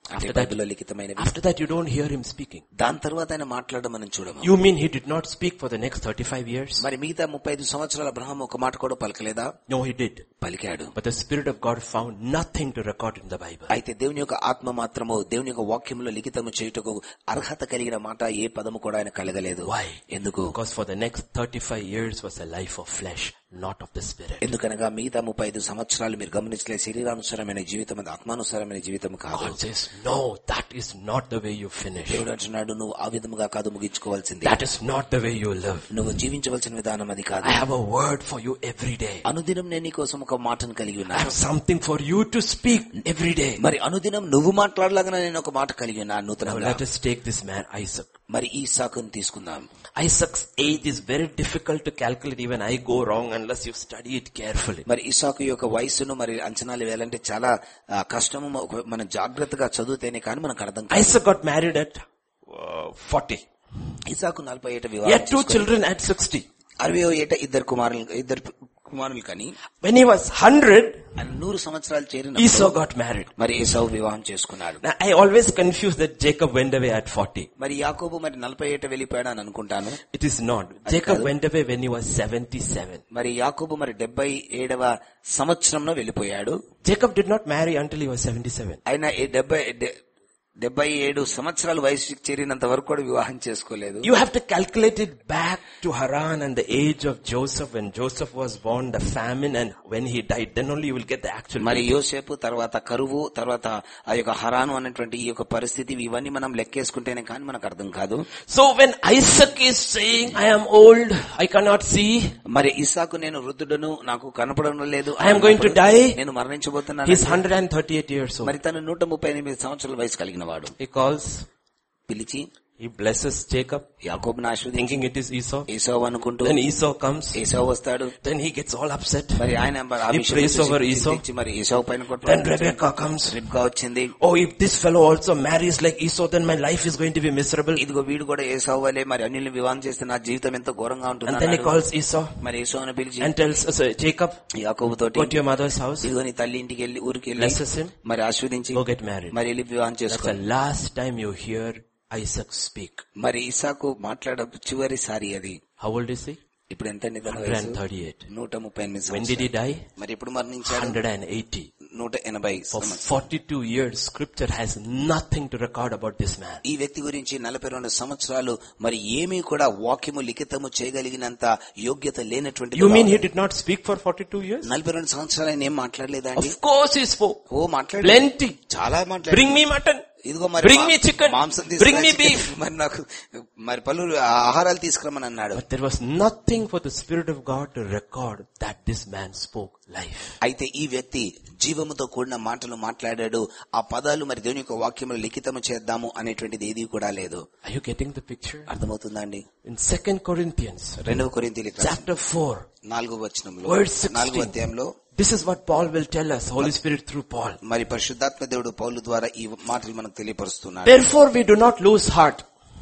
అంటే After that, బైబిల్లో లిఖితమైనవి after that you don't hear him speaking. దాని తర్వాత ఆయన మాట్లాడడం మనం చూడము You mean he did not speak for the next 35 years? మరి మిగతా ముప్పై ఐదు సంవత్సరాల అబ్రహాం ఒక మాట కూడా పలకలేదా No, he did. పలికాడు But the Spirit of God found nothing to record in the Bible. అయితే దేవుని యొక్క ఆత్మ మాత్రము దేవుని యొక్క వాక్యంలో లిఖితము చేయుటకు అర్హత కలిగిన మాట ఏ పదము కూడా ఆయన కలగలేదు Why? ఎందుకు Because for the next 35 years was a life of flesh, not of the Spirit. ఎందుకనగా మిగతా ముప్పై ఐదు సంవత్సరాలు మీరు గమనించలే శరీరానుసారమైన జీవితం అది ఆత్మానుసారమైన జీవితం కాదు God says, no, that is not the way you finish. దేవుడు అంటున్నాడు నువ్వు ఆ విధముగా కాదు ముగించుకోవాల్సింది That is not the way you live. నువ్వు జీవించవలసిన విధానం అది కాదు I have a word for you every day. అనుదినం నేను నీకోసం ఒక మాటను కలిగి I ఉన్నాను have something for you to speak every day. మరి అనుదినం నువ్వు మాట్లాడలాగా నేను ఒక మాట కలిగి ఉన్నాను Now నూతనంగా let us take this man Isaac. మరి ఈ సాకును తీసుకుందాం Isaac's age is very difficult to calculate. Even I go wrong unless you study it carefully. మరి ఇసాకు యొక్క వయసును మరి అంచనాలు వేయాలంటే చాలా ఆ, కష్టము ఒక- మనం జాగ్రత్తగా చదివితేనే కానీ మనకు అర్థం కాదు Isaac got married at uh, 40. ఇసాకు నలభై ఏట He వివాహం had two చేసుకొని children at 60. అరవై ఏట ఇద్దరు కుమారులు ఇద్దరు కుమారులు కానీ When he was 100, ఆయన నూరు సంవత్సరాలు చేరిన Esau got married. మరి ఏసావు వివాహం చేసుకున్నాడు Now, I always confuse that Jacob went away at 40. మరి యాకోబు మరి నలభై ఏట వెళ్ళిపోయాడు అని అనుకుంటాను It is not. Jacob went away when he was 77. మరి యాకోబు మరి డెబ్బై ఏడవ సంవత్సరంలో వెళ్ళిపోయాడు Jacob did not marry until he was 77. ఆయన ఈ డెబ్బై డె- డెబ్బై ఏడు సంవత్సరాలు వయసుకి చేరినంత వరకు కూడా వివాహం చేసుకోలేదు You have to calculate it back to Haran and the age of Joseph. When Joseph was born, the famine, and when he died, then only you will get the actual. మరి యోసేపు తర్వాత కరువు తర్వాత ఆ యొక్క హరాను అనేటువంటి ఈ యొక్క పరిస్థితి ఇవన్నీ మనం లెక్కేసుకుంటేనే కానీ మనకు అర్థం కాదు So when Isaac is saying, I am old, I cannot see, మరి ఇసాకు నేను వృద్ధుడను నాకు కనపడడం లేదు I am going to die. నేను మరణించబోతున్నాను he's 138 years old. మరి తను నూట ముప్పై ఎనిమిది సంవత్సరాల వయసు కలిగిన వాడు He calls, పిలిచి he blesses Jacob, యాకోబును ఆశ్రవదించి thinking it is Esau. Esau అనుకుంటూ Then Esau comes, ఏసావు వస్తాడు then he gets all upset. మరి ఆయన ఆ He విషయం prays చూసి over Esau. చింతించి మరి ఏసావు పైన Then కొట్టాడు Rebecca comes. రిబ్కా వచ్చింది Oh, if this fellow also marries like Esau, then my life is going to be miserable. ఇదిగో వీడు కూడా ఏసావు వలే మరి అన్యుల్ని వివాహం చేస్తే నా జీవితం ఎంతో ఘోరంగా And then he ఉంటుంది calls Esau మరి ఏసావుని పిలిచి and tells uh, sorry, Jacob, యాకోబు తోటి go to your mother's house, ఇదిగో నీ తల్లి ఇంటికి వెళ్ళి ఊరికి వెళ్ళి blesses him, మరి ఆస్వాదించి go get married. మరి వెళ్ళి వివాహం That's the చేసుకో last time you hear Isaac speak. మరి ఇసాకు మాట్లాడ చివరిసారి అది How old is he? ఇప్పుడు ఎంత అండి తన వయసు? 138. నూట ముప్పై ఎనిమిది When did he సంవత్సరాలు. die? మరి ఎప్పుడు మరణించాడు 180. నూట ఎనభై For సంవత్సరాలు. 42 years, scripture has nothing to record about this man. ఈ వ్యక్తి గురించి నలభై రెండు సంవత్సరాలు మరి ఏమీ కూడా వాక్యము లిఖితము చేయగలిగినంత యోగ్యత లేనటువంటి You mean he did not speak for 42 years? నలభై రెండు సంవత్సరాలు ఆయన ఏం మాట్లాడలేదా అండి Of course he spoke. ఓ మాట్లాడు Plenty. చాలా మాట్లాడు Bring me mutton. ఇదిగో మరి Bring మా- me chicken. మాంసం Bring me తీసుకురా, beef. chicken. మరి నాకు మరి పలు ఆహారాలు తీసుకురమని అన్నాడు But there was nothing for the Spirit of God to record that this man spoke life. అయితే ఈ వ్యక్తి జీవముతో కూడిన మాటలు మాట్లాడాడు ఆ పదాలు మరి దేవుని యొక్క వాక్యములు లిఖితము చేద్దాము అనేటువంటిది ఏది కూడా లేదు Are you getting the picture? అర్థమవుతుందా అండి In 2 Corinthians, రెండవ కొరింథీ chapter 4, నాలుగో వచనంలో Verse 16. నాలుగో అధ్యాయంలో this is what Paul will tell us, Holy Spirit through Paul. మరి పరిశుద్ధాత్మ దేవుడు పౌలు ద్వారా ఈ మాటలు మనకు తెలియపరుస్తున్నాడు Therefore we do not lose heart.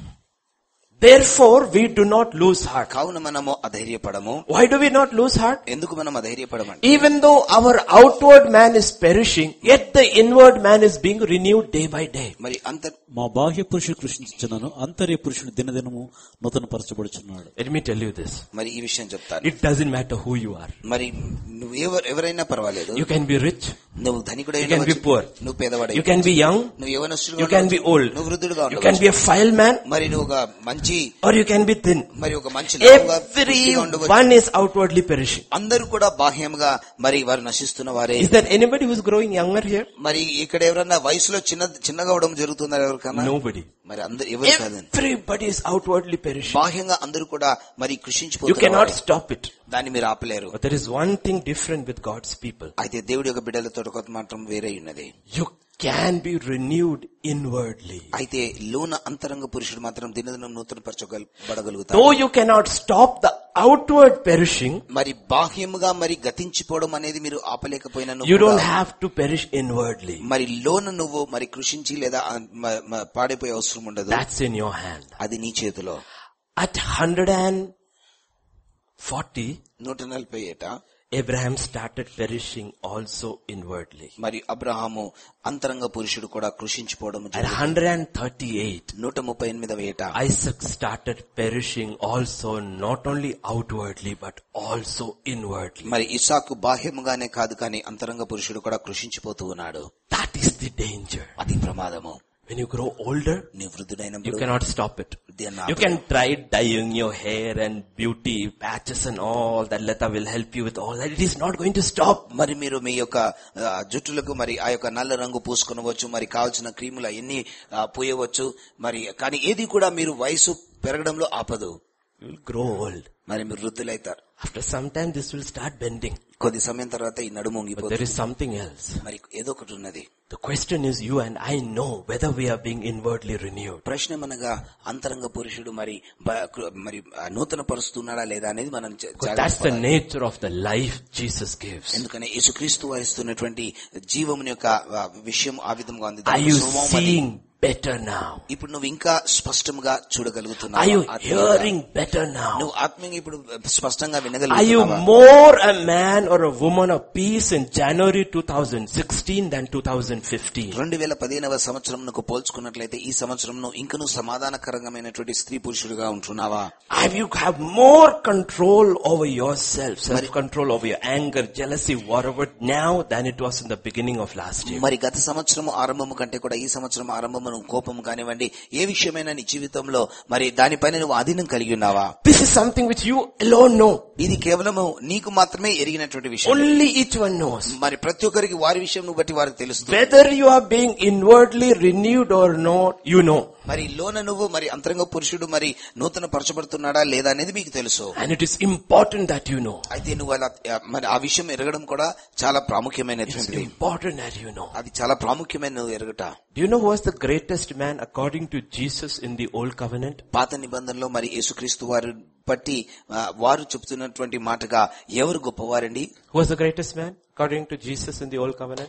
Therefore we do not lose heart. కావున మనము అధైర్యపడము Why do we not lose heart? ఎందుకు మనం అధైర్యపడమంటే Even though our outward man is perishing, yet the inward man is being renewed day by day. మరి అంత మా బాహ్య పురుషుడు కృషించున్నాను అంతర్య పురుషుడు దినదినము నూతన పరచబడుచున్నాడు Let me tell you this. మరి ఈ విషయం చెప్తాను It doesn't matter who you are. మరి నువ్వు ఎవరు ఎవరైనా పర్వాలేదు You can be rich, నువ్వు ధనికుడై You can be ఉండవచ్చు. poor. నువ్వు పేదవాడై you can be young, నువ్వు యవనస్తుడుగా you can be ఉండవచ్చు. old, నువ్వు వృద్ధుడుగా you can be a file man, మరి నువ్వు ఒక మంచి or you can be thin. మరి ఒక మంచి లావుగా, పుష్టిగా ఉండవచ్చు. Everyone is outwardly perishing. అందరూ కూడా బాహ్యంగా మరి వారు నశిస్తున్న వారే Is there anybody who's growing younger here? మరి ఇక్కడ ఎవరన్నా వయసులో చిన్న చిన్నగా అవడం జరుగుతుందా ఎవరికన్నా Nobody. మరి అందరు ఎవరు కాదండి Everybody is outwardly perishing. బాహ్యంగా అందరూ కూడా మరి You కృషించిపోతున్నారు cannot stop it. దాన్ని మీరు ఆపలేరు But there is one thing different with God's people. అయితే దేవుడి యొక్క బిడ్డలతో ఒక మాత్రం వేరే ఉన్నది You can be renewed inwardly. అయితే లోన అంతరంగ పురుషుడు మాత్రం దినదినం నూతన పరచబడగలుగుతాడు Though you cannot stop the outward perishing, మరి బాహ్యముగా మరి గతించిపోవడం అనేది మీరు ఆపలేకపోయినా you don't have to perish inwardly. మరి లోన నువ్వు మరి కృషించి లేదా ఆ, మ- మ- పాడైపోయే అవసరం ఉండదు That's in your hand. అది నీ చేతిలో At 140, నూట నలభై ఏట Abraham started perishing also inwardly. మరి అబ్రహాము అంతరంగ పురుషుడు కూడా కృషించిపోవడం At 138, నూట ముప్పై ఎనిమిదవ ఏట Isaac started perishing also not only outwardly but also inwardly. మరి ఇసాకు బాహ్యముగానే కాదు కానీ అంతరంగ పురుషుడు కూడా కృషించిపోతూ ఉన్నాడు That is the danger. అది ప్రమాదము When you grow older, నీ you వృద్ధుడైనప్పుడు cannot stop it. దీన్ని You can try dyeing your hair and beauty patches and all that Lata will help you with all that. It is not going to stop. మరి మీరు మీ యొక్క ఆ, జుట్టులకు మరి ఆ యొక్క నల్ల రంగు పూసుకొనవచ్చు మరి కావాల్సిన క్రీములు అవన్నీ ఆ, పూయవచ్చు మరి కానీ ఏది కూడా మీరు వయసు పెరగడంలో ఆపదు You will grow old. మరి మీరు వృద్ధులైతారు After some time this will start bending. కొద్ది సమయం తర్వాత ఈ నడుము But వంగిపోతుంది there is something else. మరి ఏదో ఒకటి ఉన్నది The question is you and I know whether we are being inwardly renewed. ప్రశ్న మనగా అంతరంగ పురుషుడు మరి బ- కృ- మరి ఆ, నూతన పరుస్తున్నాడా లేదా అనేది మనం జ- Because that's the జాగ్రత్త nature of the life Jesus gives. ఎందుకని యేసుక్రీస్తు వహిస్తున్నటువంటి జీవముని యొక్క ఆ, విషయం ఆ విధంగా ఉంది Are దాని you స్వభావం అది. seeing better now? ఇప్పుడు నువ్వు ఇంకా స్పష్టంగా Are చూడగలుగుతున్నావు you ఆత్మీయంగా. hearing better now? నువ్వు ఆత్మీయంగా ఇప్పుడు స్పష్టంగా Are you వినగలుగుతున్నావా more a man or a woman of peace in January 2016 than 2015? రెండు వేల పదిహేనవ సంవత్సరంకు పోల్చుకున్నట్లయితే ఈ సంవత్సరం ఇంకను సమాధానకరంగమైనటువంటి స్త్రీ పురుషుడుగా ఉంటున్నావా Have you have more control over yourself, self-control over your anger, jealousy, whatever now than it was in the beginning of last year? మరి గత సంవత్సరం ఆరంభము కంటే కూడా ఈ సంవత్సరం ఆరంభమును కోపం కానివ్వండి ఏ విషయమైనా నీ జీవితంలో మరి దానిపైన నువ్వు అధీనం కలిగి ఉన్నావా This is something which you alone know. ఇది కేవలము నీకు మాత్రమే ఎరిగినటువంటి విషయం Only each one knows. మరి ప్రతి ఒక్కరికి వారి విషయం బట్టి వారికి తెలుస్తుంది Whether you are being inwardly renewed or not, you know. మరి లోన నువ్వు మరి అంతరంగ పురుషుడు మరి నూతన పరచబడుతున్నాడా లేదా అనేది మీకు తెలుసు And it is important that you know. అయితే నువ్వు అలా ఆ, మరి ఆ విషయం ఎరగడం కూడా చాలా It's ప్రాముఖ్యమైనటువంటిది important that you know. అది చాలా ప్రాముఖ్యమైన నువ్వు ఎరగట Do you know who was the greatest man according to Jesus in the old covenant? పాత నిబంధనలో మరి యేసుక్రీస్తు వారు బట్టి ఆ, వారు చెప్తున్నటువంటి మాటగా ఎవరు గొప్పవారండి Who was the greatest man according to Jesus in the old covenant?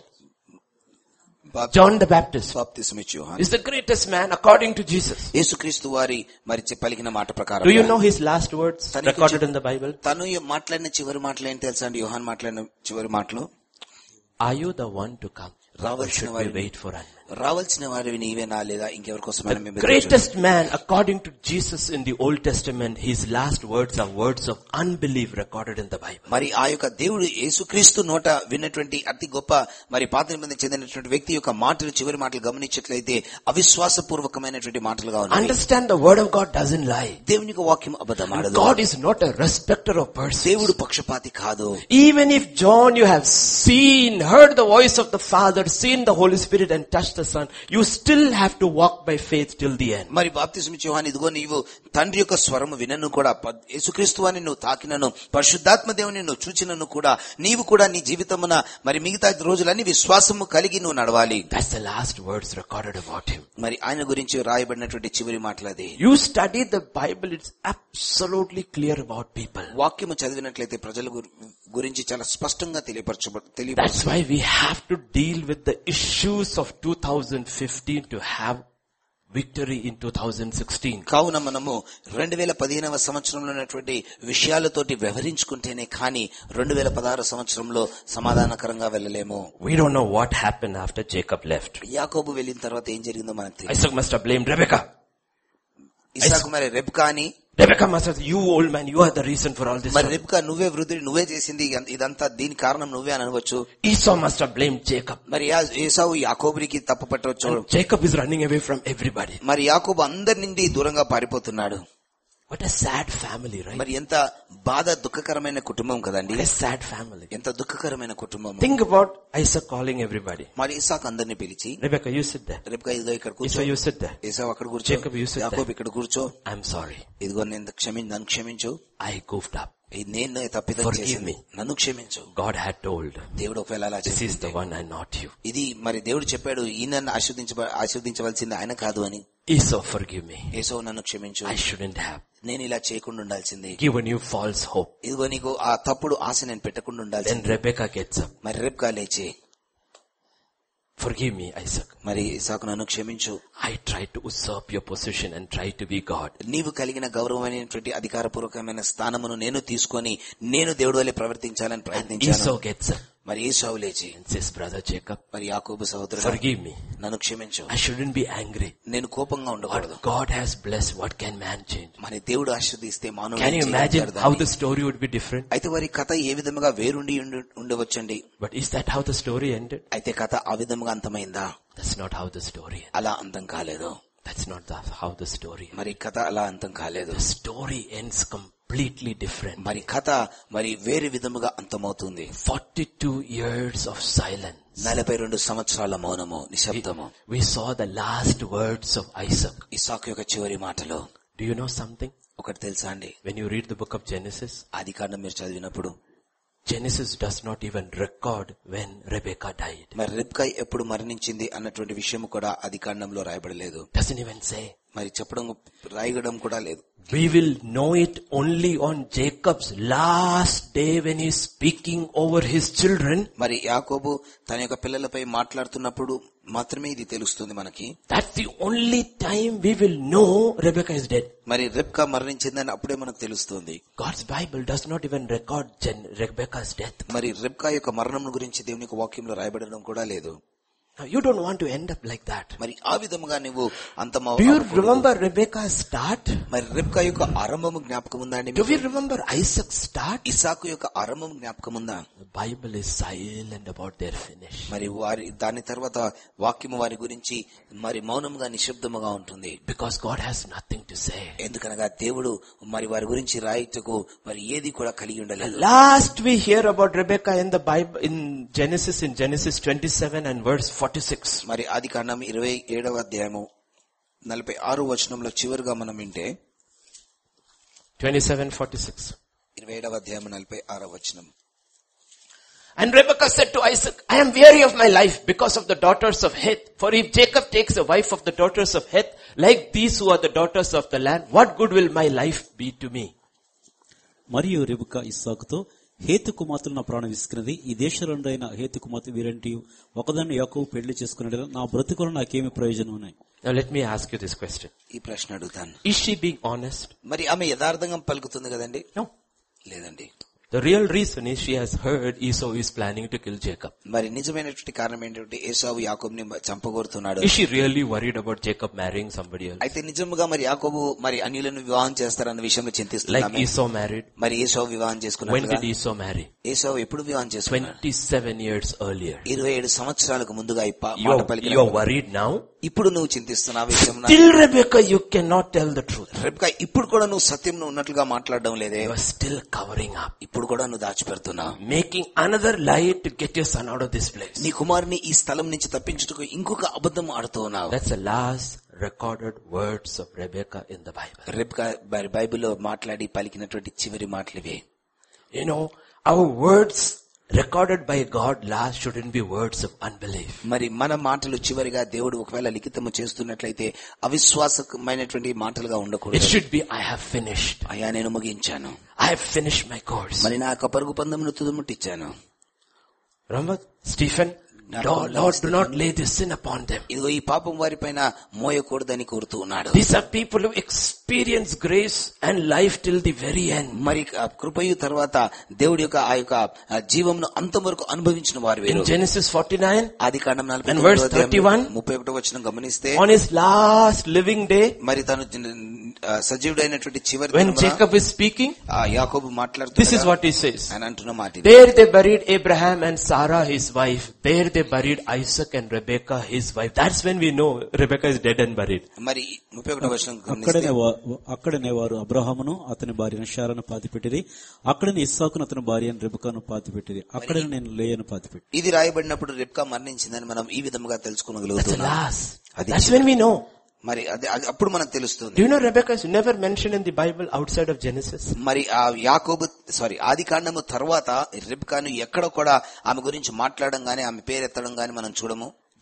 బాప్- John the Baptist బాప్తిస్మిచ్చు యోహాను. is the greatest man according to Jesus. యేసుక్రీస్తు వారి మరి చె- పలికిన మాట ప్రకారం Do you know his last words తనకి recorded చెప్- in the Bible? తను మాట్లాడిన చివరి మాటలు ఏంటి తెలుసా అండి యోహాన్ మాట్లాడిన చివరి మాటలు Are you the one to come? Or రావాల్సిన should we వారిని wait for an రావాల్సిన వారివి నీవేనా లేదా ఇంకెవరి కోసమైనా మేము ఎదురు greatest man according to Jesus in the Old Testament, his last words are words of unbelief recorded in the Bible. మరి ఆ యొక్క దేవుడు యేసుక్రీస్తు నోట విన్నటువంటి అతి గొప్ప మరి పాత నిబంధన చెందినటువంటి వ్యక్తి యొక్క మాటలు చివరి మాటలు గమనించట్లయితే అవిశ్వాసపూర్వకమైనటువంటి మాటలుగా ఉన్నాయి Understand the word of God doesn't lie. దేవుని యొక్క వాక్యం అబద్ధమాడదు God is not a respecter of persons. దేవుడు పక్షపాతి కాదు Even if John you have seen, heard the voice of the Father, seen the Holy Spirit and touched the Son, you still have to walk by faith till the end. మరి బాప్తిస్మ యోహాన్ ఇదిగో నీవు తండ్రి యొక్క స్వరము వినను కూడా ప- యేసుక్రీస్తు అని నువ్వు తాకినను పరిశుద్ధాత్మ దేవుని నువ్వు చూచినను కూడా నీవు కూడా నీ జీవితమున మరి మిగతా రోజులన్నీ విశ్వాసము కలిగి నువ్వు నడవాలి That's the last words recorded about him. మరి ఆయన గురించి రాయబడినటువంటి చివరి మాటలు అది You study the Bible, it's absolutely clear about people. వాక్యము చదివినట్లయితే ప్రజల గురి- గురించి చాలా స్పష్టంగా తెలియపరచబ తెలియ That's why we have to deal with the issues of 2015 to have victory in 2016. కావున మనము రెండు వేల పదిహేనవ సంవత్సరంలో ఉన్నటువంటి విషయాలతోటి వ్యవహరించుకుంటేనే కానీ రెండు వేల పదహారు సంవత్సరంలో సమాధానకరంగా వెళ్ళలేము We don't know what happened after Jacob left. యాకోబు వెళ్ళిన తర్వాత ఏం జరిగిందో మనకు తెలియదు Isaac must have blamed Rebecca. ఇసాకు మరి రెబ్కా అని Rebecca must have, you old man, you are the reason for all this. మరి trouble." రెబ్కా నువ్వే వృద్ధుడి నువ్వే చేసింది ఇదంత- ఇదంతా దీని కారణం నువ్వే అని అనవచ్చు Esau must have blamed Jacob. మరి యా- ఏసావు యాకోబునికి తప్పు పట్టవచ్చు And Jacob is running away from everybody. మరి యాకోబు అందరి నుండి దూరంగా పారిపోతున్నాడు What a sad family, right? మరి ఎంత బాధ దుఃఖకరమైన కుటుంబం కదండి What a sad family. ఎంత దుఃఖకరమైన కుటుంబం Think about Isaac calling everybody. మరి ఇసాక్ అందరిని పిలిచి Rebecca, you sit there. Rebekah ఇదిగో ఇక్కడ కూర్చో Esau, you sit there. Esau అక్కడ కూర్చో Jacob, you sit there. యాకోబు ఇక్కడ కూర్చో I'm sorry. ఇదిగో నేను క్షమి నన్ను క్షమించు I goofed up. ఇది నేను తప్పిదం Forgive చేసింది me. నన్ను క్షమించు God had told, దేవుడు ఒకవేళ అలా this is చేస్తే the one and not you. ఇది మరి దేవుడు చెప్పాడు ఈయన ఆశీర్దించ ఆశీర్దించవలసింది ఆయన కాదు అని Esau, forgive me. ఏసో నన్ను క్షమించు I shouldn't have నేను ఇలా చేయకుండా ఉండాల్సింది given you false hope. ఇదిగో నీకు ఆ తప్పుడు ఆశ నేను పెట్టకుండా Then ఉండాల్సింది Rebecca gets up. మరి రేపుగా లేచి Forgive me, Isaac. మరి ఇసాకు నన్ను క్షమించు I tried to usurp your position and try to be God. నీవు కలిగిన గౌరవమైనటువంటి అధికారపూర్వకమైన స్థానమును నేను తీసుకొని నేను దేవుడు వల్లే ప్రవర్తించాలని ప్రయత్నించాను Esau gets up మరి ఈసావు లేచి and says, Brother Jacob, మరి యాకోబు సహోదరుడు forgive me. నన్ను క్షమించు I shouldn't be angry. నేను కోపంగా ఉండకూడదు What God has blessed, what can man change? మరి దేవుడు ఆశీర్దిస్తే మానవుడు Can you ఏం imagine చేయగలడా how అని. the story would be different? అయితే వారి కథ ఏ విధముగా వేరుండి ఉండి- ఉండవచ్చండి But is that how the story ended? అయితే కథ ఆ విధముగా అంతమైందా That's not how the story ended. అలా అంతం కాలేదు That's not the, how the story ended. మరి కథ అలా అంతం కాలేదు The story ends completely different. మరి కథ మరి వేరే విధముగా అంతమవుతుంది 42 years of silence. నలభై రెండు సంవత్సరాల మౌనము నిశ్శబ్దము We saw the last words of Isaac. ఇసాకు యొక్క చివరి మాటలు Do you know something? ఒకటి తెలుసా అండి When you read the book of Genesis, ఆది కాండం మీరు చదివినప్పుడు Genesis does not even record when Rebecca died. మరి రిబ్కా ఎప్పుడు మరణించింది అన్నటువంటి విషయం కూడా ఆది కాండంలో రాయబడలేదు Doesn't even say. మరి చెప్పడం రాయగడం కూడా లేదు We will know it only on Jacob's last day when he's speaking over his children. మరి యాకోబు తన యొక్క పిల్లలపై మాట్లాడుతున్నప్పుడు మాత్రమే ఇది తెలుస్తుంది మనకి That's the only time we will know Rebecca is dead. మరి రిబ్కా మరణించిందని అప్పుడే మనకు తెలుస్తుంది God's Bible does not even record Jen- Rebecca's death. మరి రిబ్కా యొక్క మరణం గురించి దేవుని యొక్క వాక్యంలో రాయబడడం కూడా లేదు Now, you don't want to end up like that. మరి ఆ విధముగా నువ్వు అంతమ Do you remember Rebecca's start? మరి రిబ్కా యొక్క ఆరంభము జ్ఞాపకం ఉందా అండి Do మీకు? we remember Isaac's start? ఇసాకు యొక్క ఆరంభం జ్ఞాపకం ఉందా The Bible is silent about their finish. మరి వారి దాని తర్వాత వాక్యము వారి గురించి మరి మౌనంగా నిశ్శబ్దముగా ఉంటుంది Because God has nothing to say. ఎందుకనగా దేవుడు మరి వారి గురించి రాయితకు మరి ఏది కూడా కలిగి ఉండలేదు Last we hear about Rebecca in the Bible, in Genesis, in Genesis 27 and verse 46. మరి ఆది కాండం ఇరవై ఏడవ అధ్యాయము నలభై ఆరు వచనంలో చివరిగా మనం వింటే 27, 46. ఇరవై ఏడవ అధ్యాయం నలభై ఆరవ వచనం And Rebekah said to Isaac, I am weary of my life because of the daughters of Heth. For if Jacob takes a wife of the daughters of Heth, like these who are the daughters of the land, what good will my life be to me? మరియు రిబుక ఇస్సాకుతో హేతు కుమార్తెలు నా ప్రాణం విసుకున్నది ఈ దేశంలోనైన హేతు కుమార్తె వీరంటి ఒకదాన్ని యాకోబు పెళ్లి చేసుకునే నా బ్రతుకులు నాకేమి ప్రయోజనం ఉన్నాయి Now let me ask you this question. ఈ ప్రశ్న అడుగుతాను Is she being honest? మరి ఆమె యథార్థంగా పలుకుతుంది కదండి No. లేదండి The real reason is she has heard Esau is planning to kill Jacob. మరి నిజమైనటువంటి కారణం ఏంటంటే ఏసావు యాకోబుని చంపగోరుతున్నాడు Is she really worried about Jacob marrying somebody else? అయితే నిజముగా మరి యాకోబు మరి అన్యులను వివాహం చేస్తారన్న విషయంలో Like చింతిస్తున్నామే Esau married? మరి ఏసావు వివాహం When చేసుకున్నట్లుగా did Esau marry? Esau ఎప్పుడు వివాహం చేసుకున్నాడు 27 years earlier. ఇరవై ఏడు సంవత్సరాలకు ముందుగా ఈ పా- మాట You're, పలికిన you're worried now? ఇప్పుడు నువ్వు చింతిస్తున్న ఆ విషయం Till Rebecca, you cannot tell the truth. రేపుగా ఇప్పుడు కూడా నువ్వు సత్యం ఉన్నట్లుగా మాట్లాడడం లేదే You are still covering up. ఇప్పుడు కూడా నువ్వు దాచిపెడుతున్నావు Making another lie to get your son out of this place. నీ కుమారుని ఈ స్థలం నుంచి తప్పించుటకు ఇంకొక అబద్ధం ఆడుతూ ఉన్నావు That's the last recorded words of Rebecca in the Bible. రేపుగా మరి బైబిల్లో మాట్లాడి పలికినటువంటి చివరి మాటలు ఇవే You know, our words recorded by God last shouldn't be words of unbelief. మరి మన మాటలు చివరిగా దేవుడు ఒకవేళ లిఖితము చేస్తున్నట్లయితే అవిశ్వాసమైనటువంటి మాటలుగా It ఉండకూడదు should be, I have finished. అయ్యా నేను ముగించాను I have finished my course. మరి నా యొక్క పరుగు పందమును తుదుముట్టించాను Remember, Stephen? Lord, Lord, do not lay this sin upon them. ఇదిగో ఈ పాపం వారిపైన మోయకూడదని కోరుతూ ఉన్నాడు These are people who experience grace and life till the very end. మరి ఆ కృపయు తర్వాత దేవుడి యొక్క ఆ యొక్క ఆ జీవంను అంతం వరకు అనుభవించిన వారు In వీరు Genesis 49, ఆది కాండం నలభై And తొమ్మిదవ verse అధ్యాయం 31, ముప్పై ఒకటో వచ్చిన గమనిస్తే on his last living day, మరి తను ఆ, సజీవుడైనటువంటి చివరి when దినమున Jacob is speaking, ఆ యాకోబు this is మాట్లాడుతూ what he says. ఆయన అంటున్న మాట ఇది. There they buried Abraham and Sarah his wife. There they buried Isaac and Rebekah his wife. That's when we know Rebekah is dead and buried. మరి ముప్పై ఒకటో వచ్చిన అక్కడనే వా- అక్కడనే వారు అబ్రహామును అతని భార్యను షారాను పాతిపెట్టిరి అక్కడనే ఇస్సాకును అతని భార్యను రెబకాను పాతిపెట్టిరి అక్కడనే నేను లేయను పాతిపెట్టి ఇది రాయబడినప్పుడు రిబ్కా మరణించిందని మనం ఈ విధముగా That's the తెలుసుకోగలుగుతున్నాం last. Adi That's when we know. మరి అది అది అప్పుడు మనకు తెలుస్తుంది Do you know Rebekah is never mentioned in the Bible outside of Genesis? మరి ఆ యాకోబు సారీ ఆది కాండము తర్వాత రిబ్కాను ఎక్కడ కూడా ఆమె గురించి మాట్లాడడం గాని ఆమె పేరెత్తడం గాని మనం చూడము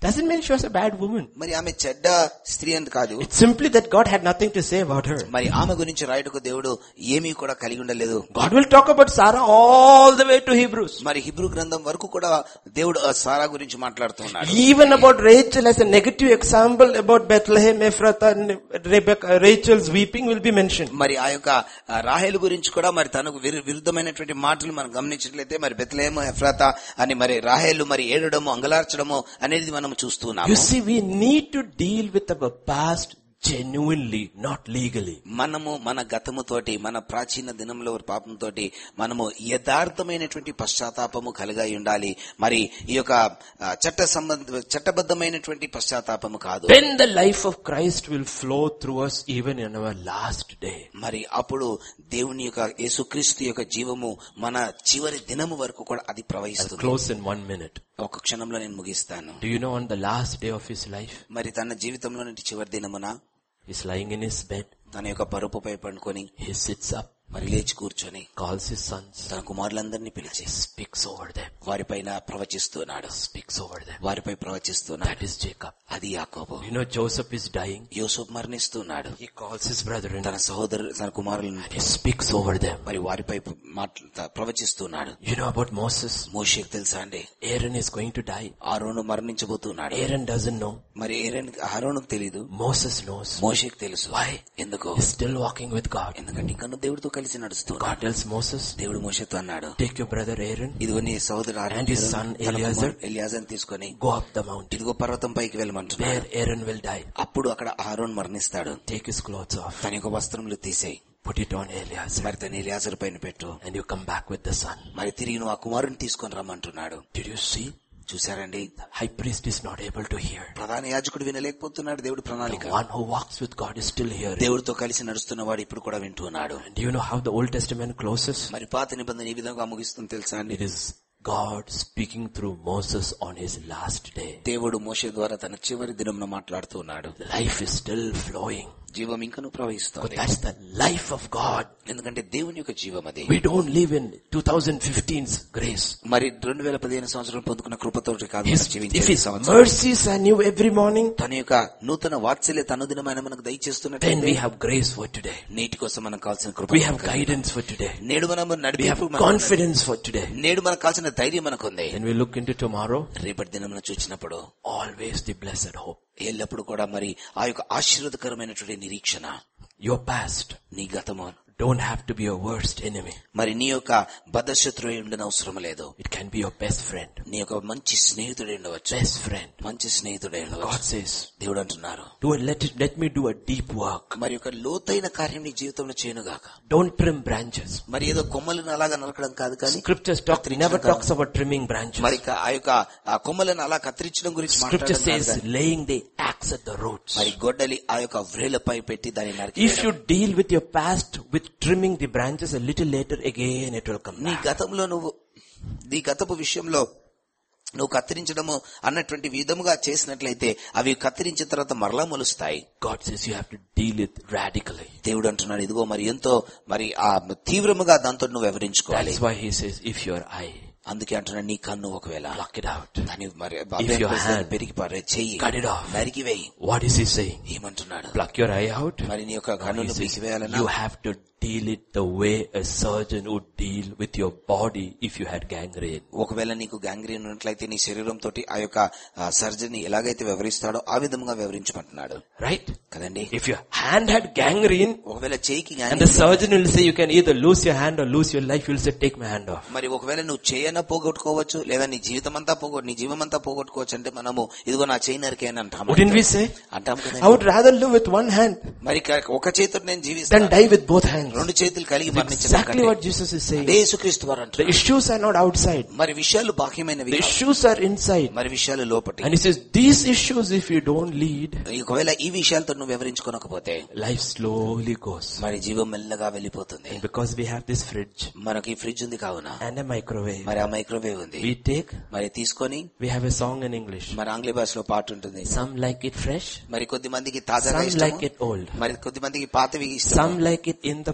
Doesn't mean she was a bad woman. మరి ఆమె చెడ్డ స్త్రీ అని కాదు It's simply that God had nothing to say about her. మరి ఆమె గురించి రాయుటకు దేవుడు ఏమీ కూడా కలిగి ఉండలేదు God will talk about Sarah all the way to Hebrews. మరి హిబ్రూ గ్రంథం వరకు కూడా దేవుడు ఆ సారా గురించి మాట్లాడుతున్నాడు Even about Rachel as a negative example about Bethlehem, Ephrathah, and Rebecca, Rachel's weeping will be mentioned. మరి ఆ యొక్క ఆ రాహేలు గురించి కూడా మరి తనకు విరు- విరుద్ధమైనటువంటి మాటలు మనం గమనించినట్లయితే మరి బెత్లేము ఎఫ్రాత అని మరి రాహేలు మరి ఏడడము అంగలార్చడము అనేది మనం You చూస్తున్నాము see, we need to deal with our past genuinely, not legally. మనము మన గతముతోటి మన ప్రాచీన దినంలో పాపంతోటి మనము యథార్థమైనటువంటి పశ్చాత్తాపము కలిగి ఉండాలి మరి ఈ యొక్క ఆ, చట్ట సంబంధ చట్టబద్ధమైనటువంటి పశ్చాత్తాపము కాదు Then the life of Christ will flow through us even in our last day. మరి అప్పుడు దేవుని యొక్క యేసుక్రీస్తు యొక్క జీవము మన చివరి దినము వరకు కూడా అది I'll ప్రవహిస్తుంది close in one minute. ఒక క్షణంలో నేను ముగిస్తాను Do you know on the last day of his life, మరి తన జీవితంలో నుండి చివరి దినమున he's lying in his bed, తన యొక్క పరుపుపై పండుకొని he sits up, మరి లేచి కూర్చొని calls his sons, తన కుమారులందరినీ పిలిచి speaks over them, వారిపైన ప్రవచిస్తున్నాడు speaks over them. వారిపై ప్రవచిస్తున్నాడు That is Jacob. అది యాకోబు You know Joseph is dying. Yousuf మరణిస్తున్నాడు He calls his brethren తన సహోదరు తన కుమారులను and he speaks over them. మరి వారిపై మాట్లా ప్రవచిస్తున్నాడు You know about Moses? మోషేకి తెలుసా అండి Aaron is going to die. Aaron మరణించబోతున్నాడు Aaron doesn't know. మరి ఏరన్ ఆరోనుకు తెలీదు Moses knows. మోషేకి తెలుసు Why? ఎందుకు He's still walking with God. ఎందుకంటే ఇంకా దేవుడితో కలిసి నడుస్తున్నాడు God tells Moses, దేవుడు మోషేతో అన్నాడు take your brother Aaron, ఇదిగో నీ సహోదరు And his son Eleazar. Eleazar తీసుకొని go up the mountain. ఇదిగో పర్వతం పైకి వెళ్ళమంటున్నాడు There Aaron will die. అప్పుడు అక్కడ ఆరోన్ మరణిస్తాడు Take his clothes off. తన యొక్క వస్త్రములు తీసేయి Put it on Eleazar. మరి తన ఎలియాజర్ పైన పెట్టు And you come back with the son. మరి తిరిగి నువ్వు ఆ కుమారుని తీసుకొని రమ్మంటున్నాడు Did you see? చూసారండి The high priest is not able to hear. ప్రధాన యాజకుడు వినలేకపోతున్నాడు దేవుడి The ప్రణాళిక one who walks with God is still hearing. దేవుడితో కలిసి నడుస్తున్నవాడు ఇప్పుడు కూడా వింటున్నాడు And do you know how the Old Testament closes? మరి పాత నిబంధన ఈ విధంగా ముగిస్తుంది తెలుసా అండి It is God speaking through Moses on his last day. దేవుడు మోషే ద్వారా తన చివరి దినంలో మాట్లాడుతూ ఉన్నాడు Life is still flowing. జీవం ఇంకను But ప్రవహిస్తుంది that's the life of God. ఎందుకంటే దేవుని యొక్క జీవం అది We don't live in 2015's grace. మరి రెండు వేల పదిహేను సంవత్సరం పొందుకున్న కృపతో కాదు His, మనం if జీవించేది His సంవత్సరం. mercies are new every morning, తన యొక్క నూతన వాత్సల్య అనుదినమైన మనకు then దయచేస్తున్నట్టు we have grace for today. నేటి కోసం మనకు కావాల్సిన కృప We have మనకు కలిగి guidance for today. ఉంది. నేడు మనం We నడిపి have confidence for today. నేడు మనకు కావాల్సిన ధైర్యం మనకుంది When we look into tomorrow, రేపటి దినం చూసినప్పుడు always the blessed hope. ఎల్లప్పుడు కూడా మరి ఆ యొక్క ఆశీర్వదకరమైనటువంటి నిరీక్షణ Your past నీ గతము don't have to be your worst enemy. మరి నీ యొక్క బద్ధశత్రువు ఉండని అవసరం లేదు It can be your best friend. నీ యొక్క మంచి స్నేహితుడే ఉండవచ్చు Best friend. మంచి స్నేహితుడే God ఉండవచ్చు says, దేవుడు అంటున్నారు do it, let it, let me do a deep work. మరి యొక్క లోతైన కార్యం నీ జీవితంలో చేయనుగాక Don't trim branches. మరి ఏదో కొమ్మలను అలాగా నరకడం కాదు కానీ Scriptures talk, never talks about trimming branches. మరి ఇక ఆ యొక్క ఆ కొమ్మలను అలా కత్తిరించడం గురించి Scripture మాట్లాడడం కాదు says కానీ laying the axe at the roots. మరి గొడ్డలి ఆ యొక్క వ్రేలపై పెట్టి దాన్ని నరికి If you deal with your past with trimming the branches a little later again it will come నీ back. గతంలో నువ్వు నీ గతపు విషయంలో నువ్వు కత్తిరించడము అన్నటువంటి విధముగా చేసినట్లయితే అవి కత్తిరించిన తర్వాత మరలా మొలుస్తాయి God says you have to deal it radically. దేవుడు అంటున్నాడు ఇదిగో మరి ఎంతో మరి ఆ తీవ్రముగా దాంతో నువ్వు వివరించుకోవాలి That's why he says if your eye, అందుకే అంటున్నాడు నీ కన్ను ఒకవేళ pluck it out. దాని మరి If your hand- పెరిగి పారే చెయ్యి Cut it off. నరికి వేయి What is he saying? ఏమంటున్నాడు Pluck your eye out? మరి నీ యొక్క He కన్నును says, పీకివేయాలన్నా you have to deal it the way a surgeon would deal with your body if you had gangrene. ఒకవేళ నీకు gangrene ఉన్నట్లయితే నీ శరీరం తోటి ఆ యొక్క సర్జన్ ఎలాగైతే వివరిస్తాడో ఆ విధంగా వివరించమంటున్నాడు Right? కదండి If your hand had gangrene ఒకవేళ చేయికి and gangrene the surgeon will say you can either lose your hand or lose your life, you'll say take my hand off. మరి ఒకవేళ నువ్వు చేయన పోగొట్టుకోవచ్చు లేదా నీ జీవితం అంతా పోగొట్టు నీ జీవం అంతా పోగొట్టుకోవచ్చు అంటే మనము ఇదిగో నా చేయి నరికే అని అంటాం Wouldn't we say? అంటాం I కదా would rather live with one hand మరి క- ఒక చేతితో నేను than జీవిస్తాను die with both hands. రెండు చేతులు కలిగి It's మరణించడం exactly కంటే. what Jesus is saying. అదే యేసుక్రీస్తు వారు The అంటారు issues are not outside. మరి విషయాలు బాహ్యమైనవి The కావు. issues are inside. మరి విషయాలు లోపటి And he says, these issues, if you don't lead, ఒకవేళ ఈ విషయాలతో నువ్వు వివరించుకోనకపోతే life slowly goes. మరి జీవం మెల్లగా వెళ్ళిపోతుంది And because we have this fridge మనకి ఫ్రిడ్జ్ ఉంది కావున and a microwave, మరి ఆ మైక్రోవేవ్ ఉంది we take, మరి తీసుకొని we have a song in English. మరి ఆంగ్ల భాషలో పాట ఉంటుంది Some like it fresh, మరి కొద్ది మందికి తాజాగా some ఇష్టము like it old, మరి కొద్ది మందికి పాతవి ఇష్టం some like it in the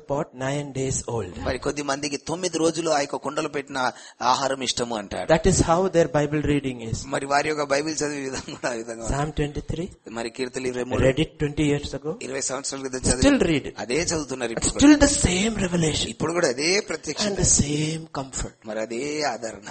pot nine days old. మరి కొద్ది మందికి తొమ్మిది రోజులు ఆ యొక్క కుండలు పెట్టిన ఆహారం ఇష్టము అంటాడు That is how their Bible reading is. మరి వారి యొక్క బైబిల్ చదివే విధంగా కూడా ఆ విధంగా Psalm 23. మరి కీర్తలు ఇరవై మూడు Read it 20 years ago. ఇరవై సంవత్సరాల క్రితం Still చదివి read it. అదే చదువుతున్నారు It's ఇప్పుడు కూడా. still the same revelation ఇప్పుడు కూడా అదే ప్రత్యక్ష and the same comfort. మరి అదే ఆదరణ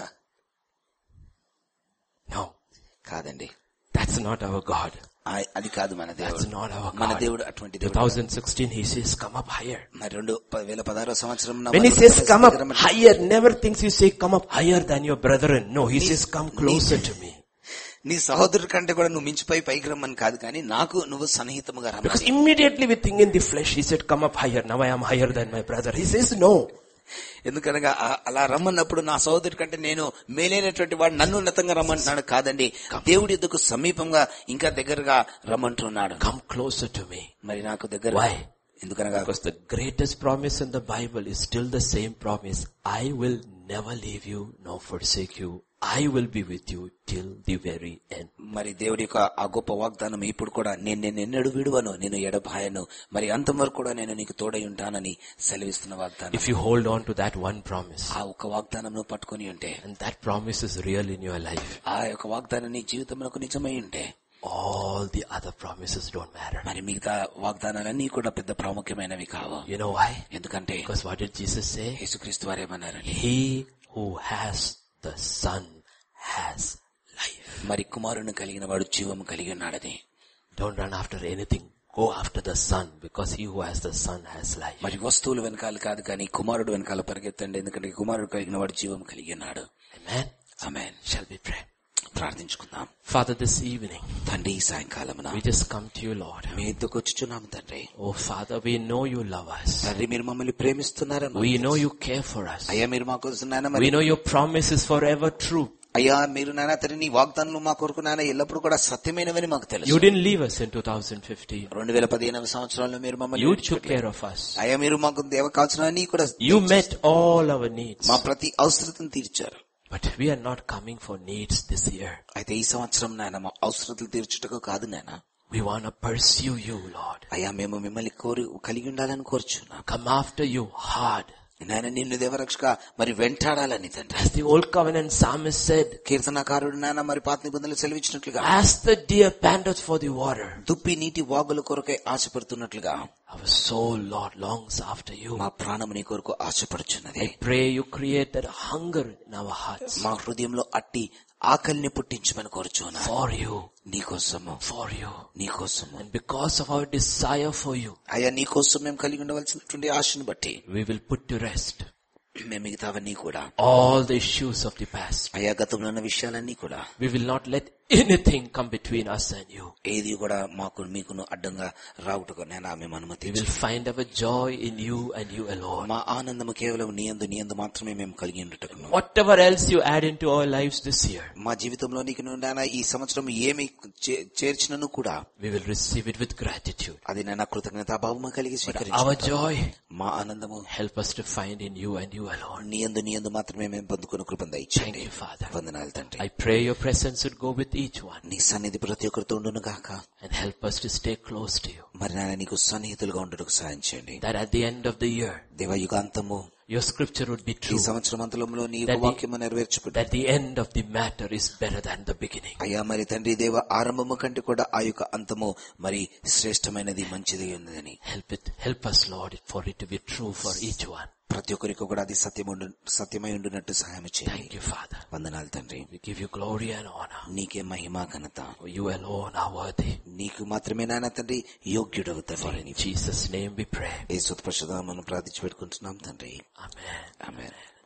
No, కాదండి that's not our God. ఆ- అది కాదు మన That's దేవుడు not our మన God. దేవుడు అటువంటి దేవుడు 2016 he says come up higher. మరి రెండు వేల పదహారో సంవత్సరం When he says come up higher, never thinks you say come up higher than your brethren. No, he says come closer to me. నీ సహోదరుడి కంటే కూడా నువ్వు మించిపోయి పైకి రమ్మని కాదు కానీ నాకు నువ్వు సన్నిహితముగా Because రమ్మని immediately we think in the flesh, he said come up higher. Now I am higher than my brother. He says no. ఎందుకనగా ఆ- అలా రమ్మన్నప్పుడు నా సహోదరుడి కంటే నేను మేలైనటువంటి వాడు నన్ను ఉన్నతంగా రమ్మంటున్నాడు కాదండి దేవుడి ఎద్దుకు సమీపంగా ఇంకా దగ్గరగా రమ్మంటున్నాడు Come closer to me. మరి నాకు దగ్గర Why? ఎందుకనగా Because the greatest promise in the Bible is still the same promise. I will never leave you nor forsake you. I will be with you till the very end. మరి దేవుడి యొక్క ఆ గొప్ప వాగ్దానం ఇప్పుడు కూడా నేను నేను ఎన్నడు విడువను నేను ఎడబాయను మరి అంతం వరకు కూడా నేను నీకు తోడై ఉంటానని సెలవిస్తున్న వాగ్దానం If you hold on to that one promise, ఆ ఒక్క వాగ్దానం పట్టుకొని ఉంటే and that promise is real in your life, ఆ యొక్క వాగ్దానం నీ జీవితంలో నిజమై ఉంటే all the other promises don't matter. మరి మిగతా వాగ్దానాలన్నీ కూడా పెద్ద ప్రాముఖ్యమైనవి కావు You know why? ఎందుకంటే Because what did Jesus say? యేసుక్రీస్తు వారేమన్నారండి He who has the Son has life. మరి కుమారుని కలిగిన వాడు జీవము కలిగి ఉన్నాడని Don't run after anything. Go after the Son because he who has the Son has life. మరి వస్తువులు వెనకాల కాదు కానీ కుమారుడు వెనకాల పరిగెత్తండి ఎందుకంటే కుమారుడు కలిగిన వాడు జీవం కలిగి ఉన్నాడు Amen. ఆమె Shall we pray? ప్రార్థించుకుందాం Father, this evening, తండ్రి ఈ సాయంకాలమున we just come to you, Lord. మీ ఎద్దుకు వచ్చుచున్నాము తండ్రి Oh Father, we know you love us. తండ్రి మీరు మమ్మల్ని ప్రేమిస్తున్నారని We know you care for us. అయ్యా మీరు మా కోసం నాయన We మరి know your promise is forever true. అయ్యా మీరు నాయన తండ్రి నీ వాగ్దానాలు మా కొరకు నాయన ఎల్లప్పుడు కూడా సత్యమైనవని మాకు You తెలుసు didn't leave us in 2015. రెండు వేల పదిహేనవ సంవత్సరంలో మీరు మమ్మల్ని You took విడిచిపెట్టలేదు. care of us. అయ్యా మీరు మాకు దేవ కాల్చినవన్నీ కూడా You met all our needs. మా ప్రతి అవసరతను తీర్చారు But we are not coming for needs this year. అయితే ఈ సంవత్సరం నాయన మా అవసరతలు తీర్చుటకు కాదు నాయన We want to pursue you, Lord. అయ్యా మేము మిమ్మల్ని కోరి కలిగి ఉండాలని కోరుచున్నాం Come after you hard. నాయన నిన్ను దేవరక్షక మరి వెంటాడాలని తండ్రి As the old covenant psalmist said, కీర్తనకారుడు నాయన మరి పాత నిబంధనలు సెలవిచ్చినట్లుగా as the deer panteth for the water, దుప్పి నీటి వాగుల కొరకై ఆశపడుతున్నట్లుగా our soul, Lord, longs after you. మా ప్రాణము నీ కొరకు ఆశపడుచున్నది I pray you create that hunger in our hearts మా హృదయంలో అట్టి ఆకలిని పుట్టించమని కోరుచున్నా for you, నీకోసము for you. నీకోసము And because of our desire for you, అయ్యా నీకోసం మేము కలిగి ఉండవలసినటువంటి ఆశను బట్టి we will put to rest మేము మిగతావన్నీ కూడా all the issues of the past. అయ్యా గతంలో ఉన్న విషయాలన్నీ కూడా We will not let anything come between us and you. ఏది కూడా మాకు మీకును అడ్డంగా రావుటకు నేను మేము We అనుమతి will find our joy in you and you alone. మా ఆనందము కేవలం నీ యందు నీ యందు మాత్రమే మేము కలిగి ఉండటకును Whatever else you add into our lives this year, మా జీవితంలో నీకు నాయన ఈ సంవత్సరం ఏమి చే- చేర్చినను కూడా we will receive it with gratitude. అది నాయన కృతజ్ఞతాభావము కలిగి Our స్వీకరించి joy, మా ఆనందము help us to find in you and you alone. నీ యందు నీ యందు మాత్రమే మేము పొందుకున్న కృపను Thank దయచేయండి you, Father. వందనాలు తండ్రి I pray your presence would go with each one నీ సన్నిధి ప్రతి ఒక్కరితో ఉండును గాక and help us to stay close to you. మరి నాయన నీకు సన్నిహితులుగా ఉండటకు సాయం చేయండి That at the end of the year, దేవయుగాంతము your scripture would be ఈ true. సంవత్సరం అంతలంలో నీ That the- వాక్యము నెరవేర్చుకుంటా That the end of the matter is better than the beginning. అయ్యా మరి తండ్రి దేవ ఆరంభము కంటే కూడా ఆ యొక్క అంతము మరి శ్రేష్టమైనది మంచిది ఉన్నదని Help it, help us, Lord, for it to be true for each one. ప్రతి ఒక్కరికి కూడా అది సత్యం ఉండు సత్యమై ఉండునట్టు సహాయం చేయండి Thank you, Father. వందనాలు తండ్రి We give you glory and honor. నీకే మహిమా ఘనత For you alone are worthy. నీకు మాత్రమే నాయన తండ్రి యోగ్యుడవు For తండ్రి in Jesus' name we pray. ఏ సుతపశదామను ప్రార్థించి పెట్టుకుంటున్నాం తండ్రి Amen. ఆమె